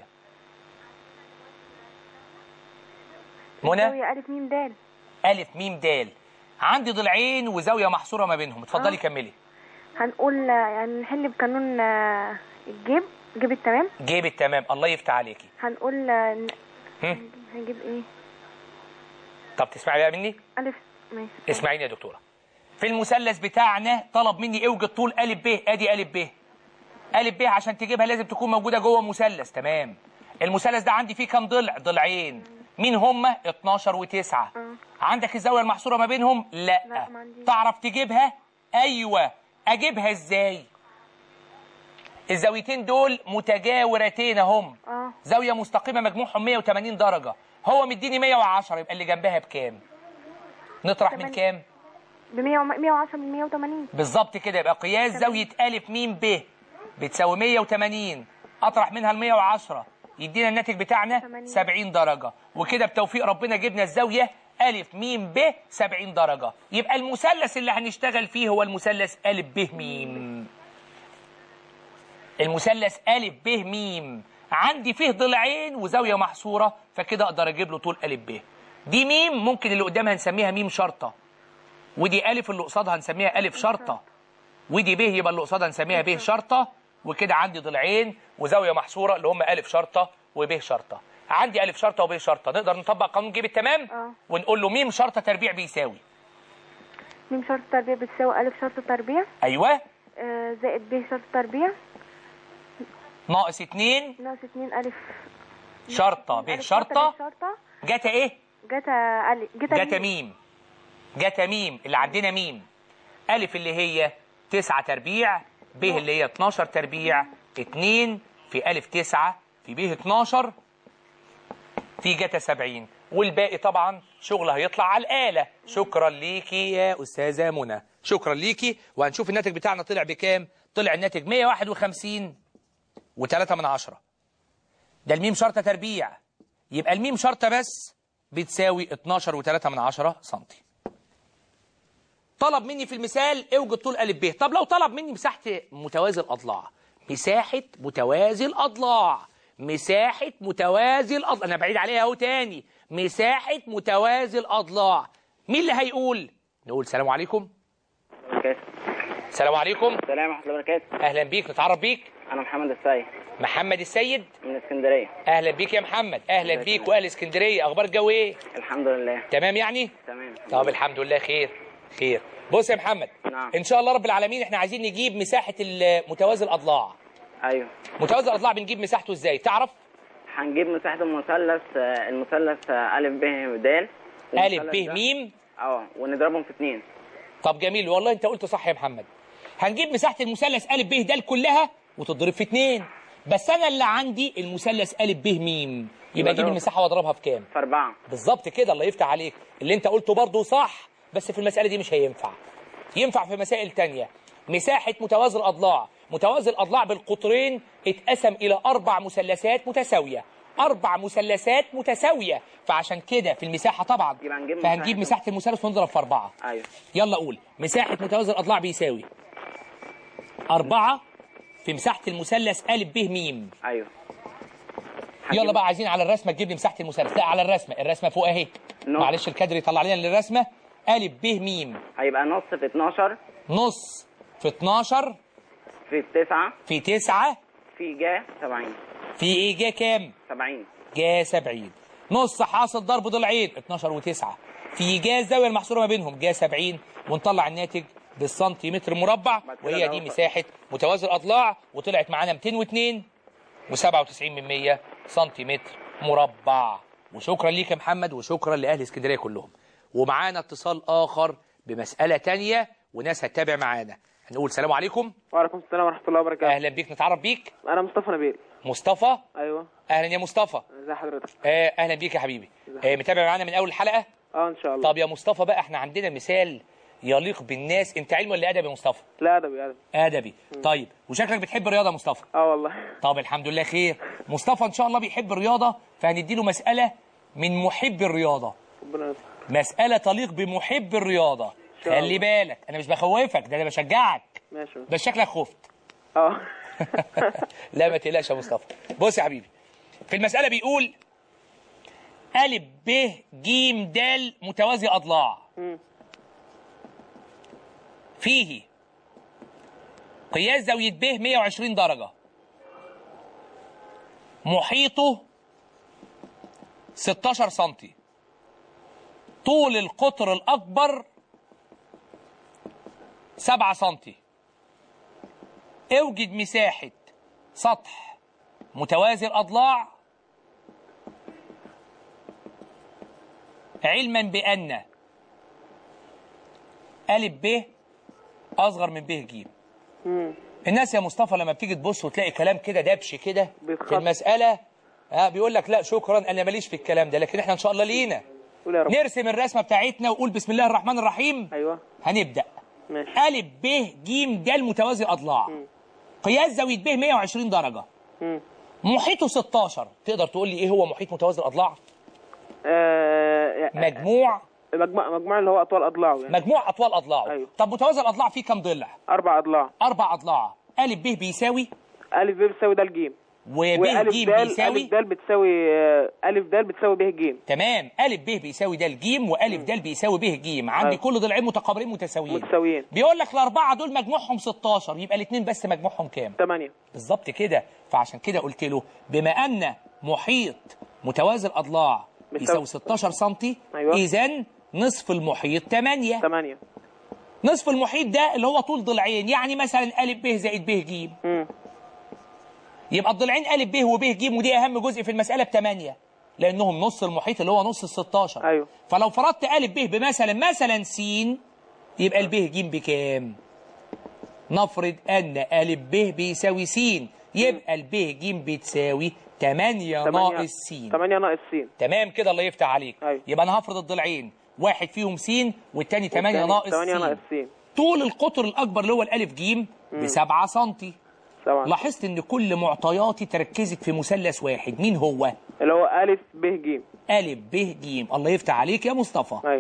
منى زاوية ألف ميم د ألف م د عندي ضلعين وزاوية محصورة ما بينهم اتفضلي آه. كملي هنقول آه، يعني نحل بقانون آه، الجيب جيب التمام جيب التمام الله يفتح عليكي هنقول آه، ن- هم؟ هنجيب ايه طب تسمعي بقى مني ألف ماشي اسمعيني يا دكتورة في المثلث بتاعنا طلب مني اوجد طول أ ب ادي أ ب أ ب عشان تجيبها لازم تكون موجودة جوه مثلث تمام المثلث ده عندي فيه كام ضلع ضلعين مين هما 12 و9 عندك الزاوية المحصورة ما بينهم لا, لا، ما عنديش. تعرف تجيبها ايوه اجيبها ازاي الزاويتين دول متجاورتين اهم اه زاوية مستقيمة مجموعهم 180 درجة هو مديني 110 يبقى اللي جنبها بكام نطرح من تمانية. كام ب 100 110 من 180 بالظبط كده يبقى قياس زاوية ألف ميم ب بتساوي 180 أطرح منها ال 110 يدينا الناتج بتاعنا 80. 70 درجة وكده بتوفيق ربنا جبنا الزاوية ألف ميم ب 70 درجة يبقى المثلث اللي هنشتغل فيه هو المثلث ألف ب ميم المثلث ألف ب ميم عندي فيه ضلعين وزاوية محصورة فكده أقدر أجيب له طول ألف ب دي ميم ممكن اللي قدامها نسميها ميم شرطة ودي ألف اللي قصادها نسميها ألف شرطة ودي ب يبقى اللي قصادها نسميها ب شرطة وكده عندي ضلعين وزاوية محصورة اللي هم ألف شرطة وب شرطة عندي ألف شرطة وب شرطة نقدر نطبق قانون جيب التمام اه. ونقول له ميم شرطة تربيع بيساوي ميم شرط تربيع بتساوي ألف شرط تربيع أيوه آه، زائد ب شرط تربيع ناقص اتنين ناقص اتنين ألف شرطة ب ألف شرطة ب شرطة جتا إيه؟ جتا ألف جتا جتا ميم جتا ميم اللي عندنا ميم ألف اللي هي تسعة تربيع ب اللي هي 12 تربيع اتنين في ألف تسعة في ب 12 في جتا 70 والباقي طبعا شغل هيطلع على الآلة شكرا ليكي يا أستاذة منى شكرا ليكي وهنشوف الناتج بتاعنا طلع بكام طلع الناتج 151 و3 من عشرة ده الميم شرطة تربيع يبقى الميم شرطة بس بتساوي 12 و3 من عشرة سنتي طلب مني في المثال اوجد طول ألف ب طب لو طلب مني مساحة متوازي الأضلاع مساحة متوازي الأضلاع مساحة متوازي الأضلاع أنا بعيد عليها أهو تاني مساحة متوازي الأضلاع مين اللي هيقول نقول سلام عليكم وبركاته سلام عليكم السلام ورحمة الله وبركاته أهلا بيك نتعرف بيك أنا محمد السيد محمد السيد من اسكندرية أهلا بيك يا محمد أهلا بيك وأهل اسكندرية أخبار الجو إيه الحمد لله تمام يعني تمام طب الحمد لله خير خير بص يا محمد نعم. ان شاء الله رب العالمين احنا عايزين نجيب مساحه متوازي الاضلاع أيوه متوازي الاضلاع بنجيب مساحته ازاي تعرف هنجيب مساحة المثلث آه، المثلث آه، ألف ب د الف والمثلث ب ده- ميم اه ونضربهم في اتنين طب جميل والله انت قلت صح يا محمد هنجيب مساحه المثلث الف ب د كلها وتضرب في اتنين بس انا اللي عندي المثلث الف ب ميم يبقى اجيب اضرب. المساحه واضربها في كام في أربعة بالظبط كده الله يفتح عليك اللي انت قلته برضه صح بس في المسألة دي مش هينفع ينفع في مسائل تانية مساحة متوازي الأضلاع متوازي الأضلاع بالقطرين اتقسم إلى أربع مثلثات متساوية أربع مثلثات متساوية فعشان كده في المساحة طبعا يبقى هنجيب فهنجيب مساحة- مساحة المثلث ونضرب في أربعة أيوه يلا قول مساحة متوازي الأضلاع بيساوي أربعة في مساحة المثلث أ ب م أيوه يلا بقى عايزين على الرسمه تجيب لي مساحه المثلث لا على الرسمه الرسمه فوق اهي نص. معلش الكادر يطلع لنا الرسمه ا ب م هيبقى نص في 12 نص في 12 في 9 في 9 في جا 70 في ايه جا كام 70 جا 70 نص حاصل ضرب ضلعين 12 و9 في جا الزاويه المحصوره ما بينهم جا 70 ونطلع الناتج بالسنتيمتر مربع بعد كده وهي ده دي هو- مساحه متوازي الاضلاع وطلعت معانا 202 و97 من 100 سنتيمتر مربع وشكرا ليك يا محمد وشكرا لاهل اسكندريه كلهم ومعانا اتصال اخر بمساله تانية وناس هتتابع معانا هنقول سلام عليكم وعليكم السلام ورحمة الله وبركاته اهلا بيك نتعرف بيك أنا مصطفى نبيل مصطفى أيوه اهلا يا مصطفى ازي حضرتك آه، اهلا بيك يا حبيبي آه، متابع معانا من اول الحلقه اه إن شاء الله طب يا مصطفى بقى احنا عندنا مثال يليق بالناس انت علم ولا ادبي يا مصطفى لا أدبي أدبي ادبي طيب وشكلك بتحب الرياضه يا مصطفى اه والله طب الحمد لله خير مصطفى ان شاء الله بيحب الرياضه فهنديله مساله من محب الرياضه ربنا يستر مساله تليق بمحب الرياضه شاء خلي الله. بالك انا مش بخوفك ده انا بشجعك ماشي بس شكلك خفت اه لا ما تقلقش يا مصطفى بص يا حبيبي في المسألة بيقول ألف ب ج د متوازي أضلاع مم. فيه قياس زاوية ب 120 درجة محيطه 16 سنتي طول القطر الأكبر 7 سنتي اوجد مساحة سطح متوازي الأضلاع علما بأن ألف ب أصغر من ب ج مم. الناس يا مصطفى لما بتيجي تبص وتلاقي كلام كده دبش كده بيتخط. في المسألة ها بيقول لك لا شكرا أنا ماليش في الكلام ده لكن احنا إن شاء الله لينا قول يا رب نرسم الرسمة بتاعتنا وقول بسم الله الرحمن الرحيم أيوه هنبدأ ماشي ألف ب ج د متوازي الأضلاع قياس زاوية ب 120 درجة مم. محيطه 16 تقدر تقول لي ايه هو محيط متوازي الاضلاع آه مجموع مجموع مجموع اللي هو أطول أضلاعه يعني مجموع اطوال اضلاعه أيوه. طب متوازي الاضلاع فيه كام ضلع أربع أضلاع اربع اضلاع ا ب بيساوي ألف ب بتساوي د ج وب وألف ج د بيساوي ألف د بتساوي آه، ألف د بتساوي ب ج تمام ا ب بيساوي د ج والف د بيساوي ب ج عندي أيوه. كل ضلعين متقابلين متساويين متساويين بيقول لك الاربعه دول مجموعهم 16 يبقى الاثنين بس مجموعهم كام 8 بالظبط كده فعشان كده قلت له بما ان محيط متوازي الاضلاع بيساوي يساوي 16 سم أيوه. اذا نصف المحيط 8 8 نصف المحيط ده اللي هو طول ضلعين يعني مثلا ا ب زائد ب ج مم. يبقى الضلعين ا ب وب ج ودي اهم جزء في المساله ب 8 لانهم نص المحيط اللي هو نص ال 16 أيوه. فلو فرضت ا ب بمثلا مثلا س يبقى الب ج بكام نفرض ان ا ب بيساوي س يبقى الب ج بتساوي 8 تمانية- ناقص س 8 ناقص س تمام كده الله يفتح عليك أيوة. يبقى انا هفرض الضلعين واحد فيهم س والتاني 8 ناقص 8 س ناقص س طول القطر الاكبر اللي هو الالف جيم ب 7 سم سبعة لاحظت ان كل معطياتي تركزت في مثلث واحد مين هو اللي هو ألف ب ج الف ب ج الله يفتح عليك يا مصطفى أيوة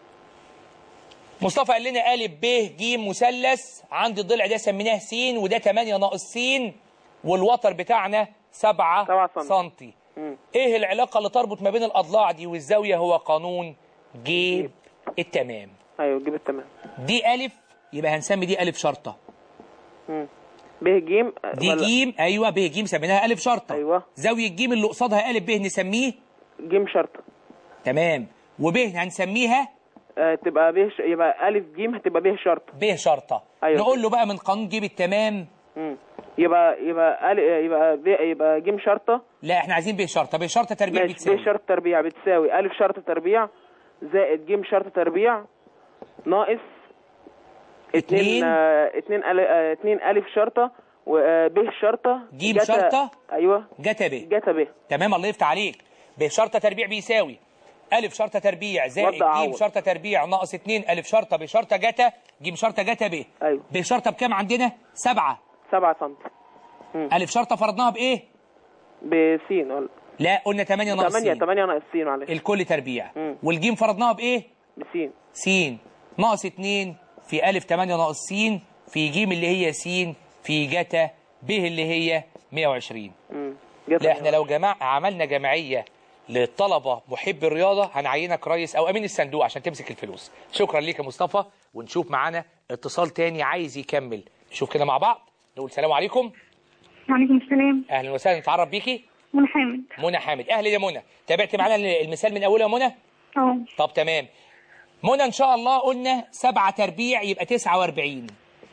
مصطفى قال لنا الف ب ج مثلث عندي الضلع ده سميناه س وده 8 ناقص س والوتر بتاعنا 7 سبعة سنتي. سنتي مم. ايه العلاقه اللي تربط ما بين الاضلاع دي والزاويه هو قانون جيب التمام أيوة جيب التمام دي الف يبقى هنسمي دي الف شرطه مم. ب ج دي جيم ايوه ب ج سميناها الف شرطه أيوة. زاويه جيم اللي قصادها الف ب نسميه ج شرطة تمام وب هنسميها آه تبقى ب ش... يبقى ألف ج هتبقى ب شرطة ب شرطه أيوة. نقول له بقى من قانون جيب التمام مم. يبقى يبقى أل... يبقى ب... يبقى ج شرطة لا احنا عايزين ب شرطه ب شرطه تربيع ماشي بتساوي ب شرط تربيع بتساوي ألف شرط تربيع زائد ج شرط تربيع ناقص اتنين. اتنين آه، اتنين أل... آه، اتنين ألف شرطة وب شرطة جيم جتا- شرطة. أيوه جتا ب جتا ب تمام الله يفتح عليك ب شرطه تربيع بيساوي الف شرطه تربيع زائد وضع ج عوض. شرطه تربيع ناقص 2 الف شرطه ب شرطه جتا ج شرطه جتا ب أيوه ب شرطه بكام عندنا 7 سبعة سم الف شرطه فرضناها بايه بسين ولا لا قلنا 8 ناقص تمانية س تمانية ناقص سين معلش الكل تربيع مم. والجيم فرضناها بايه بسين س ناقص 2 في ألف 8 ناقص س في ج اللي هي س في جتا ب اللي هي 120 مم. جتا لا احنا لو جماع عملنا جمعية للطلبة محب الرياضة هنعينك رئيس أو أمين الصندوق عشان تمسك الفلوس شكرا ليك يا مصطفى ونشوف معانا اتصال تاني عايز يكمل نشوف كده مع بعض نقول سلام عليكم وعليكم السلام أهلا وسهلا نتعرف بيكي منى حامد منى حامد أهلا يا منى تابعت معانا المثال من أوله يا منى اه طب تمام منى ان شاء الله قلنا سبعة تربيع يبقى 49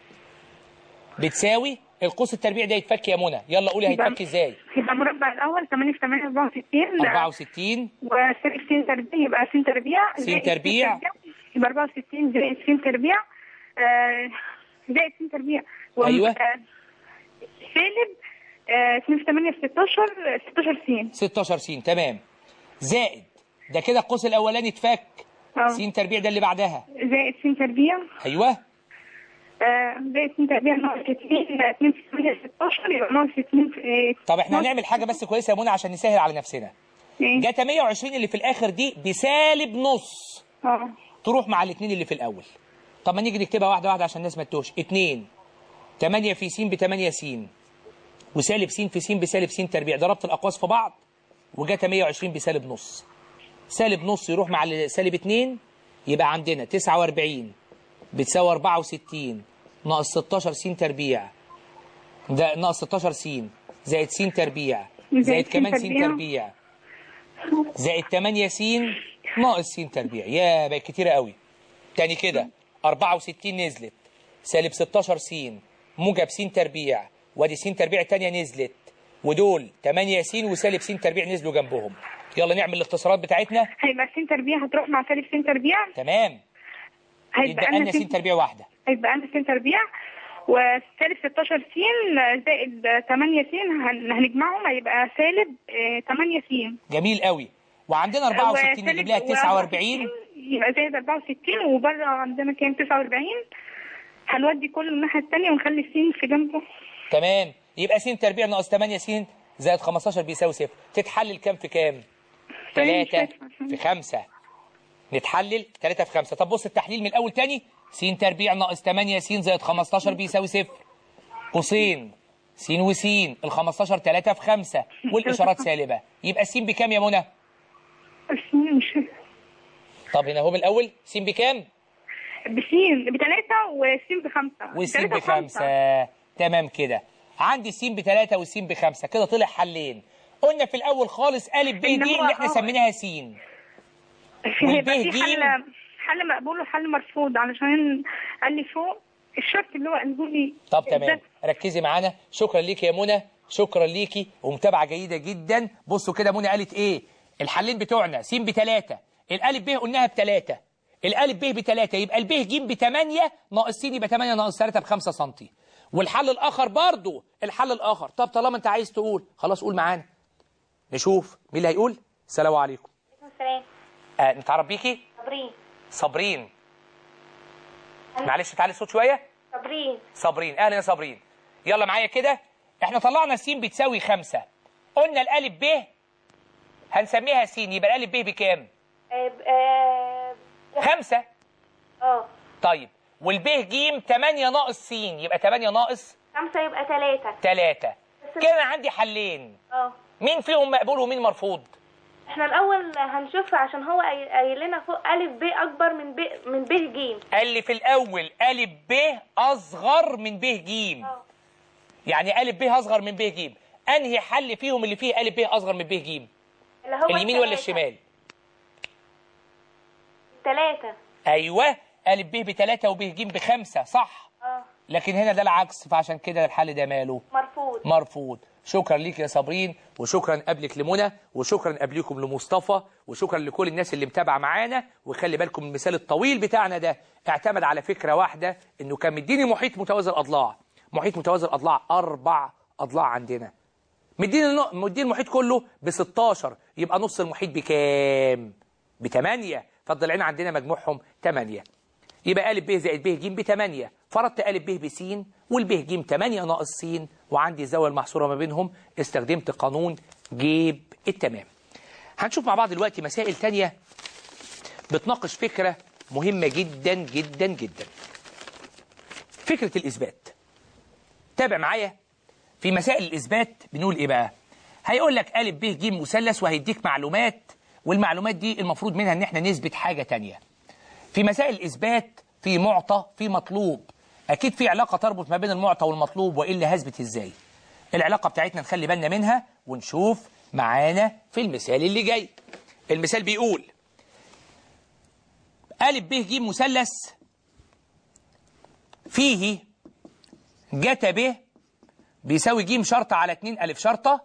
بتساوي القوس التربيع ده يتفك يا منى يلا قولي يبقى- هيتفك ازاي يبقى مربع الأول 8 في 8 64 64 وسالب س تربيع يبقى س تربيع س زائد تربيع. يبقى 64 زائد س تربيع آه، زائد س تربيع و- أيوة. آه، سالب آه، 2 في 8 في 16 16 س 16 س تمام زائد ده كده القوس الاولاني اتفك اه س تربيع ده اللي بعدها زائد س تربيع ايوه آه، زائد س تربيع ناقص 2 2 في 8 في 16 يبقى ناقص 2 في طب احنا هنعمل حاجه بس كويسه يا منى عشان نسهل على نفسنا ايه جاتا 120 اللي في الاخر دي بسالب نص اه تروح مع الاثنين اللي في الاول طب ما نيجي نكتبها واحده واحده عشان الناس ما تتوهش 2 8 في س ب 8 س وسالب س في س بسالب س تربيع ضربت الاقواس في بعض وجاتا 120 بسالب نص سالب نص يروح مع سالب 2 يبقى عندنا 49 بتساوي 64 ناقص 16 س تربيع ده ناقص 16 س زائد س تربيع زائد زائد س كمان س تربيع. تربيع زائد 8 س ناقص س تربيع يا بقت كتيرة قوي تاني كده 64 نزلت سالب 16 س موجب س تربيع وادي س تربيع تانية نزلت ودول 8 س وسالب س تربيع نزلوا جنبهم يلا نعمل الاختصارات بتاعتنا هيبقى س تربيع هتروح مع سالب س تربيع تمام هيبقى يتبقى لنا لنا س تربيع واحدة هيبقى لنا س تربيع وسالب 16 س زائد 8 س هن- هنجمعهم هيبقى سالب آه، 8 س جميل قوي وعندنا 64 وسالب- نجيب لها 49 يبقى زائد 64 وبره عندنا كام 49 هنودي كل الناحية التانية ونخلي السين في جنبه تمام يبقى س تربيع ناقص 8 س زائد 15 بيساوي صفر تتحلل كام في كام؟ تاني مش 3 فاكرة. في 5 نتحلل 3 في 5 طب بص التحليل من الاول تاني س تربيع ناقص 8 س زائد 15 بيساوي صفر قوسين س وس ال 15 3 في 5 والاشارات سالبه يبقى الس بكام يا منى؟ السين مش فاكرة. طب هنا هو من الاول س بكام؟ بسين بثلاثة وسين بخمسة والس بتلاتة بخمسة تمام كده عندي السين بثلاثة والسين بخمسة كده طلع حلين قلنا في الأول خالص ألف ب إن ج هو اللي احنا آه. سميناها سين هيبقى والب في ج حل حل مقبول وحل مرفوض علشان قال لي فوق الشرط اللي هو قاله لي طب تمام ركزي معانا شكرا ليكي يا منى شكرا ليكي ومتابعة جيدة جدا بصوا كده منى قالت ايه الحلين بتوعنا س بثلاثة الألف ب قلناها بثلاثة الألف ب بثلاثة يبقى الب ج بثمانية ناقص س يبقى 8 ناقص 3 بخمسة سنتي والحل الآخر برضو الحل الآخر طب طالما أنت عايز تقول خلاص قول معانا نشوف مين اللي هيقول السلام عليكم السلام آه نتعرف بيكي صابرين صابرين معلش تعالي الصوت شويه صابرين صابرين اهلا يا صابرين يلا معايا كده احنا طلعنا س بتساوي خمسة قلنا الالف ب هنسميها س يبقى الالف ب بكام خمسة اه طيب والب ج 8 ناقص س يبقى 8 ناقص خمسة يبقى ثلاثة 3 كده انا عندي حلين اه مين فيهم مقبول ومين مرفوض احنا الأول هنشوف عشان هو قايل قايل لنا فوق ألف ب أكبر من ب من ب ج قال لي في الاول الف ب اصغر من ب ج يعني الف ب اصغر من ب ج انهي حل فيهم اللي فيه الف ب اصغر من ب ج اللي هو اليمين ولا التلاتة. الشمال ثلاثة ايوه الف ب بثلاثة وب ج بخمسة صح اه لكن هنا ده العكس فعشان كده الحل ده ماله مرفوض مرفوض شكرا ليك يا صابرين وشكرا قبلك لمنى وشكرا قبلكم لمصطفى وشكرا لكل الناس اللي متابعه معانا وخلي بالكم المثال الطويل بتاعنا ده اعتمد على فكره واحده انه كان مديني محيط متوازي الاضلاع محيط متوازي الاضلاع اربع اضلاع عندنا مديني النق- مديني المحيط كله ب 16 يبقى نص المحيط بكام ب 8 فالضلعين عندنا مجموعهم 8 يبقى ألف ب زائد ب ج ب 8 فرضت ألف ب بس والب ج 8 ناقص س وعندي الزاوية المحصورة ما بينهم استخدمت قانون جيب التمام هنشوف مع بعض دلوقتي مسائل تانية بتناقش فكرة مهمة جدا جدا جدا فكرة الإثبات تابع معايا في مسائل الإثبات بنقول إيه بقى هيقول لك ألف ب ج مثلث وهيديك معلومات والمعلومات دي المفروض منها إن احنا نثبت حاجة تانية في مسائل الإثبات في معطى في مطلوب أكيد في علاقة تربط ما بين المعطى والمطلوب وإلا هثبت إزاي العلاقة بتاعتنا نخلي بالنا منها ونشوف معانا في المثال اللي جاي المثال بيقول ألف ب ج مثلث فيه جتا ب بيساوي ج شرطة على 2 ألف شرطة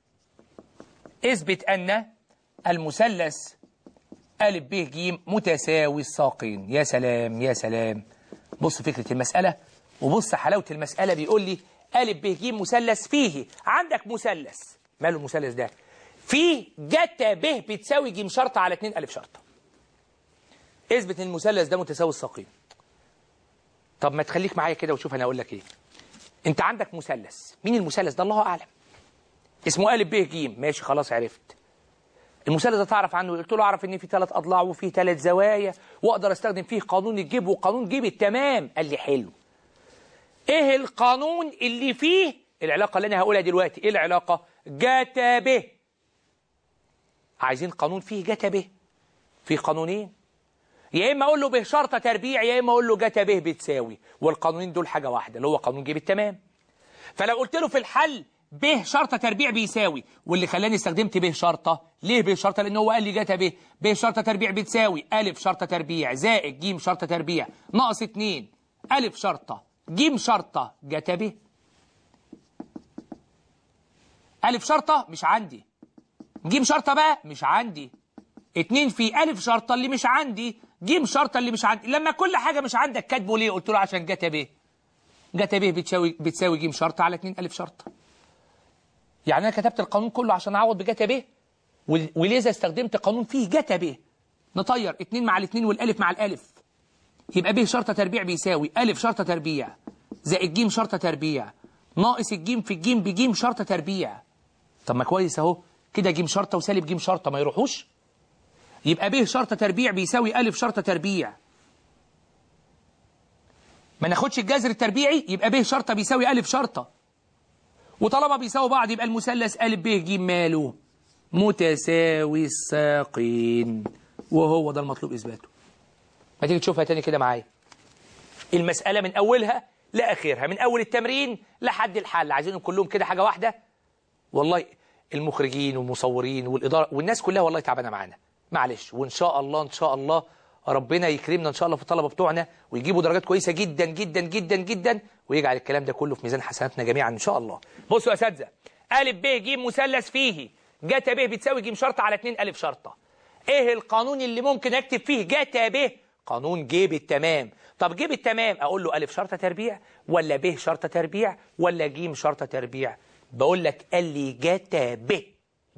اثبت أن المثلث ألف ب ج متساوي الساقين يا سلام يا سلام بص فكرة المسألة وبص حلاوة المسألة بيقول لي ألف ب ج مثلث فيه عندك مثلث ماله المثلث ده فيه جتا ب بتساوي ج شرطة على 2 ألف شرطة اثبت ان المثلث ده متساوي الساقين طب ما تخليك معايا كده وشوف انا اقول لك ايه انت عندك مثلث مين المثلث ده الله اعلم اسمه ألف ب ج ماشي خلاص عرفت المثلث ده تعرف عنه قلت له اعرف ان في ثلاث اضلاع وفيه ثلاث زوايا واقدر استخدم فيه قانون الجيب وقانون جيب التمام قال لي حلو ايه القانون اللي فيه العلاقه اللي انا هقولها دلوقتي ايه العلاقه جتا ب عايزين قانون فيه جتا ب في قانونين يا اما اقول له ب شرطه تربيع يا اما اقول له جتا ب بتساوي والقانونين دول حاجه واحده اللي هو قانون جيب التمام فلو قلت له في الحل ب شرطه تربيع بيساوي واللي خلاني استخدمت ب شرطه ليه ب شرطه لان هو قال لي جتا ب ب شرطه تربيع بتساوي الف شرطه تربيع زائد ج شرطه تربيع ناقص 2 الف شرطه ج شرطه جتا ب الف شرطه مش عندي ج شرطه بقى مش عندي اتنين في ألف شرطة اللي مش عندي جيم شرطة اللي مش عندي لما كل حاجة مش عندك كاتبه ليه قلت له عشان جتا ب جتا ب بتساوي بتساوي جيم شرطة على اتنين ألف شرطة يعني أنا كتبت القانون كله عشان أعوض بجتا ب ول- ولذا استخدمت قانون فيه جتا ب نطير اتنين مع الاتنين والألف مع الألف يبقى ب شرطة تربيع بيساوي ألف شرطة تربيع زائد جيم شرطة تربيع ناقص الجيم في الجيم بجيم شرطة تربيع طب ما كويس اهو كده جيم شرطة وسالب جيم شرطة ما يروحوش يبقى ب شرطة تربيع بيساوي ألف شرطة تربيع ما ناخدش الجذر التربيعي يبقى ب شرطة بيساوي ألف شرطة وطالما بيساوي بعض يبقى المثلث ألف ب ج ماله متساوي الساقين وهو ده المطلوب إثباته ما تيجي تشوفها تاني كده معايا المسألة من أولها لآخرها من أول التمرين لحد الحل عايزينهم كلهم كده حاجة واحدة والله المخرجين والمصورين والإدارة والناس كلها والله تعبانة معانا معلش وإن شاء الله إن شاء الله ربنا يكرمنا إن شاء الله في الطلبة بتوعنا ويجيبوا درجات كويسة جدا جدا جدا جدا ويجعل الكلام ده كله في ميزان حسناتنا جميعا إن شاء الله بصوا يا أساتذة ألف ب ج مثلث فيه جتا ب بتساوي ج شرطة على 2 ألف شرطة إيه القانون اللي ممكن أكتب فيه جتا ب قانون جيب التمام طب جيب التمام أقول له ألف شرطة تربيع ولا ب شرطة تربيع ولا ج شرطة تربيع بقول لك قال لي جتا ب ب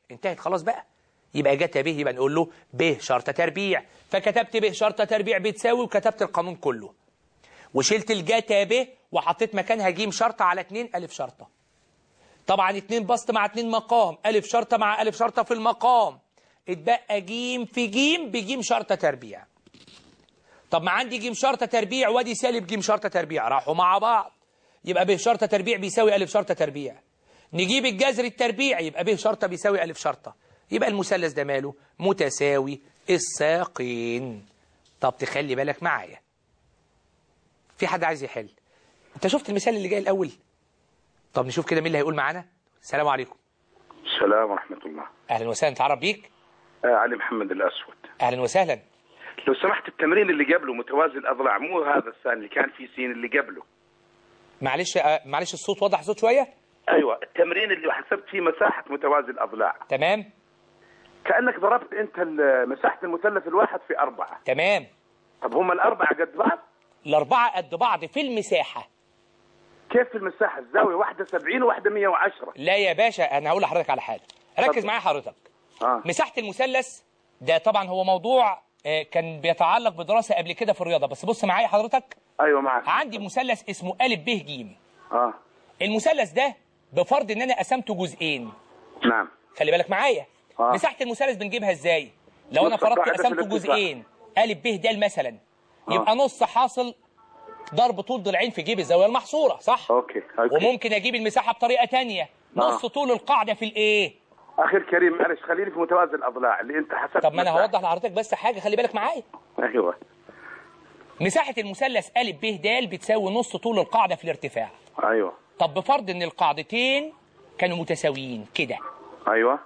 انتهت خلاص بقى يبقى جت ب يبقى نقول له ب شرطة تربيع فكتبت ب شرطة تربيع بتساوي وكتبت القانون كله وشلت الجاتا ب وحطيت مكانها ج شرطة على 2 ألف شرطة طبعا 2 بسط مع 2 مقام ألف شرطة مع ألف شرطة في المقام اتبقى ج في ج بج شرطة تربيع طب ما عندي ج شرطة تربيع وادي سالب ج شرطة تربيع راحوا مع بعض يبقى ب شرطة تربيع بيساوي ألف شرطة تربيع نجيب الجذر التربيع يبقى ب شرطة بيساوي ألف شرطة يبقى المثلث ده ماله متساوي الساقين طب تخلي بالك معايا في حد عايز يحل انت شفت المثال اللي جاي الاول طب نشوف كده مين اللي هيقول معانا السلام عليكم السلام ورحمة الله اهلا وسهلا تعرف بيك آه علي محمد الأسود اهلا وسهلا لو سمحت التمرين اللي قبله متوازي الأضلاع مو هذا الثاني اللي كان في سين اللي قبله معلش آه، معلش الصوت وضح الصوت شويه أيوة التمرين اللي حسبت فيه مساحة متوازي الأضلاع تمام كأنك ضربت أنت ال- مساحة المثلث الواحد في أربعة تمام طب هم الأربعة قد بعض الاربعه قد بعض في المساحه كيف المساحة الزاوية واحدة 70 وواحدة 110 لا يا باشا انا هقول لحضرتك على حاجه ركز اتفضل. معايا حضرتك آه. مساحه المثلث ده طبعا هو موضوع آه، كان بيتعلق بدراسه قبل كده في الرياضه بس بص معايا حضرتك أيوة معك عندي مثلث اسمه ا ب ج آه المثلث ده بفرض ان انا قسمته جزئين نعم خلي بالك معايا آه. مساحه المثلث بنجيبها ازاي لو انا نص فرضت القاعدة في قسمته الارتفاع. جزئين ا ب د مثلا يبقى نص حاصل ضرب طول ضلعين في جيب الزاويه المحصوره صح أوكي أوكي وممكن اجيب المساحه بطريقه تانية نص طول القاعده في الايه أخي الكريم معلش خليني في متوازي الأضلاع اللي أنت حسبت طب ما انا مساحة. هوضح لحضرتك بس حاجه خلي بالك معايا أيوة مساحه المثلث ا ب د بتساوي نص طول القاعده في الارتفاع أيوة طب بفرض ان القاعدتين كانوا متساويين كده أيوة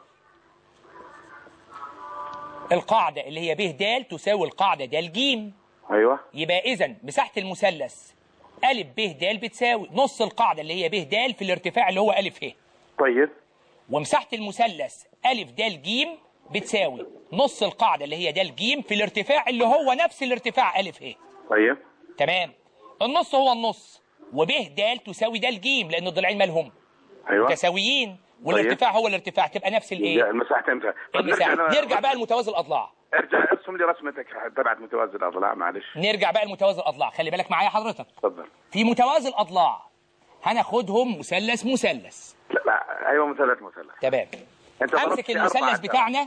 القاعده اللي هي ب د تساوي القاعده د ج أيوة يبقى اذا مساحه المثلث ا ب د بتساوي نص القاعده اللي هي ب د في الارتفاع اللي هو ا ه طيب ومساحه المثلث ا د ج بتساوي نص القاعده اللي هي د ج في الارتفاع اللي هو نفس الارتفاع ا ه طيب تمام النص هو النص وب د تساوي د ج لان الضلعين مالهم أيوة متساويين والارتفاع هو الارتفاع تبقى نفس لا، الايه المساحتين طيب المساحه نرجع نرجع بقى لمتوازي الاضلاع ارجع ارسم لي رسمتك تبعت متوازي الاضلاع معلش نرجع بقى لمتوازي الاضلاع خلي بالك معايا حضرتك تفضل في متوازي الاضلاع هناخدهم مثلث مثلث لا, لا ايوه مثلث مثلث تمام انت ضربت امسك في أربعة المثلث بتاعنا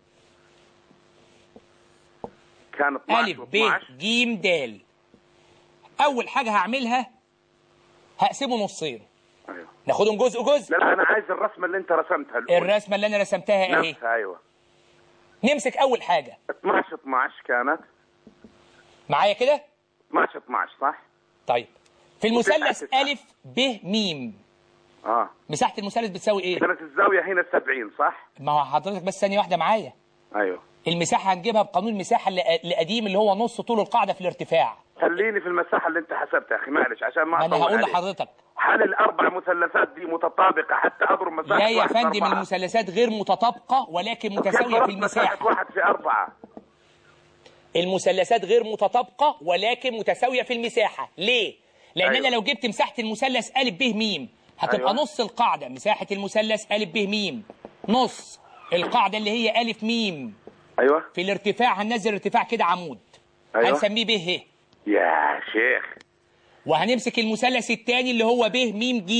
كان 12 ألف ب و12 ج د أول حاجة هعملها هقسمه نصين ايوه ناخدهم جزء جزء لا لا انا عايز الرسمه اللي انت رسمتها الاولى الرسمة اللي أنا رسمتها أهي نفسها ايوه نمسك أول حاجة 12 12 كانت معايا كده 12 12 صح؟ طيب في المثلث تسعة. ألف ب م اه مساحة المثلث بتساوي إيه؟ كانت الزاويه هنا 70 صح؟ ما هو حضرتك بس ثانية واحدة معايا ايوه المساحة هنجيبها بقانون المساحة اللي اللي قديم اللي هو نص طول القاعدة في الارتفاع خليني في المساحه اللي انت حسبتها اخي معلش عشان ما ما أنا أطول هقول عليك. لحضرتك هل الاربع مثلثات دي متطابقه حتى اضرب مساحه لا يا واحد في فندم أربعة؟ المثلثات غير متطابقة ولكن كيف متساوية في ضربت المساحة مساحه واحد في اربعه المثلثات غير متطابقة ولكن متساوية في المساحة ليه؟ لأن أيوة. أنا لو جبت مساحة المثلث أ ب م هتبقى أيوة. نص القاعدة مساحة المثلث أ ب م نص القاعدة اللي هي أ م ايوه في الارتفاع هننزل ارتفاع كده عمود أيوة. هنسميه ب ه يا شيخ وهنمسك المثلث الثاني اللي هو ب م ج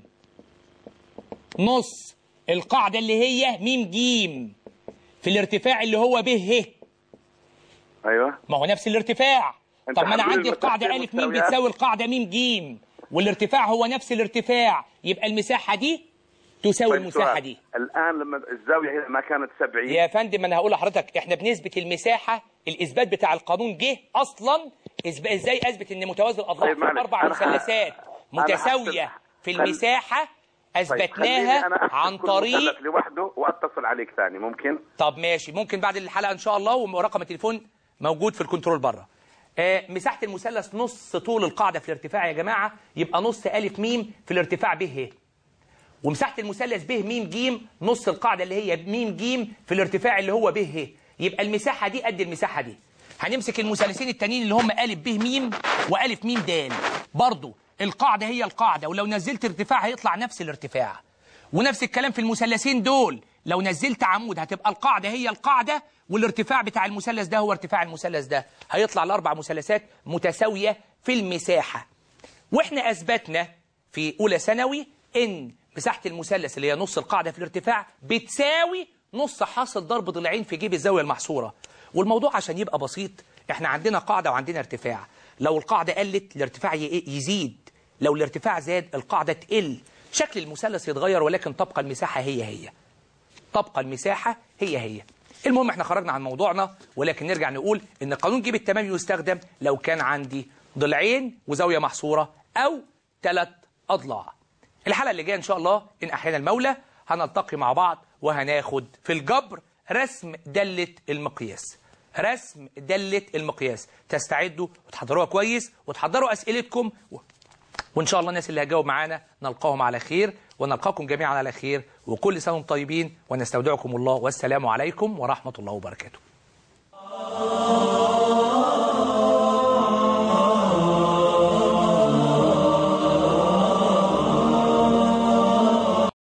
نص القاعدة اللي هي م ج في الارتفاع اللي هو ب ه ايوه ما هو نفس الارتفاع أنت طب ما انا حمل عندي القاعده المسافتين الف م متساويات. بتساوي القاعده م ج والارتفاع هو نفس الارتفاع يبقى المساحه دي تساوي طيب المساحه سؤال. دي الان لما الزاويه هنا ما كانت 70 يا فندم انا هقول لحضرتك احنا بنثبت المساحه الاثبات بتاع القانون جه اصلا إثب- ازاي اثبت ان متوازي الاضلاع طيب في معلش، اربع أنا ه- مثلثات أنا متساويه هحسب- في خل- المساحه طيب، خليني اثبتناها أنا أحسب عن كل طريق مثلث لوحده واتصل عليك ثاني ممكن طب ماشي ممكن بعد الحلقه ان شاء الله ورقم التليفون موجود في الكنترول بره آه مساحه المثلث نص طول القاعده في الارتفاع يا جماعه يبقى نص الف م في الارتفاع ب ه ومساحه المثلث ب م ج نص القاعده اللي هي م ج في الارتفاع اللي هو ب ه يبقى المساحه دي قد المساحه دي هنمسك المثلثين التانيين اللي هم ا ب م والف م د برضو القاعده هي القاعده ولو نزلت ارتفاع هيطلع نفس الارتفاع ونفس الكلام في المثلثين دول لو نزلت عمود هتبقى القاعدة هي القاعدة والارتفاع بتاع المثلث ده هو ارتفاع المثلث ده هيطلع الأربع مثلثات متساوية في المساحة واحنا أثبتنا في أولى ثانوي إن مساحة المثلث اللي هي نص القاعدة في الارتفاع بتساوي نص حاصل ضرب ضلعين في جيب الزاوية المحصورة والموضوع عشان يبقى بسيط احنا عندنا قاعدة وعندنا ارتفاع لو القاعدة قلت الارتفاع ي- يزيد لو الارتفاع زاد القاعدة تقل شكل المثلث يتغير ولكن تبقى المساحة هي هي تبقى المساحة هي هي المهم احنا خرجنا عن موضوعنا ولكن نرجع نقول ان قانون جيب التمام يستخدم لو كان عندي ضلعين وزاوية محصورة او ثلاث اضلاع الحلقة اللي جاية ان شاء الله ان احيانا المولى هنلتقي مع بعض وهناخد في الجبر رسم دالة المقياس رسم دالة المقياس تستعدوا وتحضروها كويس وتحضروا اسئلتكم و... وإن شاء الله الناس اللي هجاوب معانا نلقاهم على خير ونلقاكم جميعا على خير وكل سنة وانتم طيبين ونستودعكم الله والسلام عليكم ورحمة الله وبركاته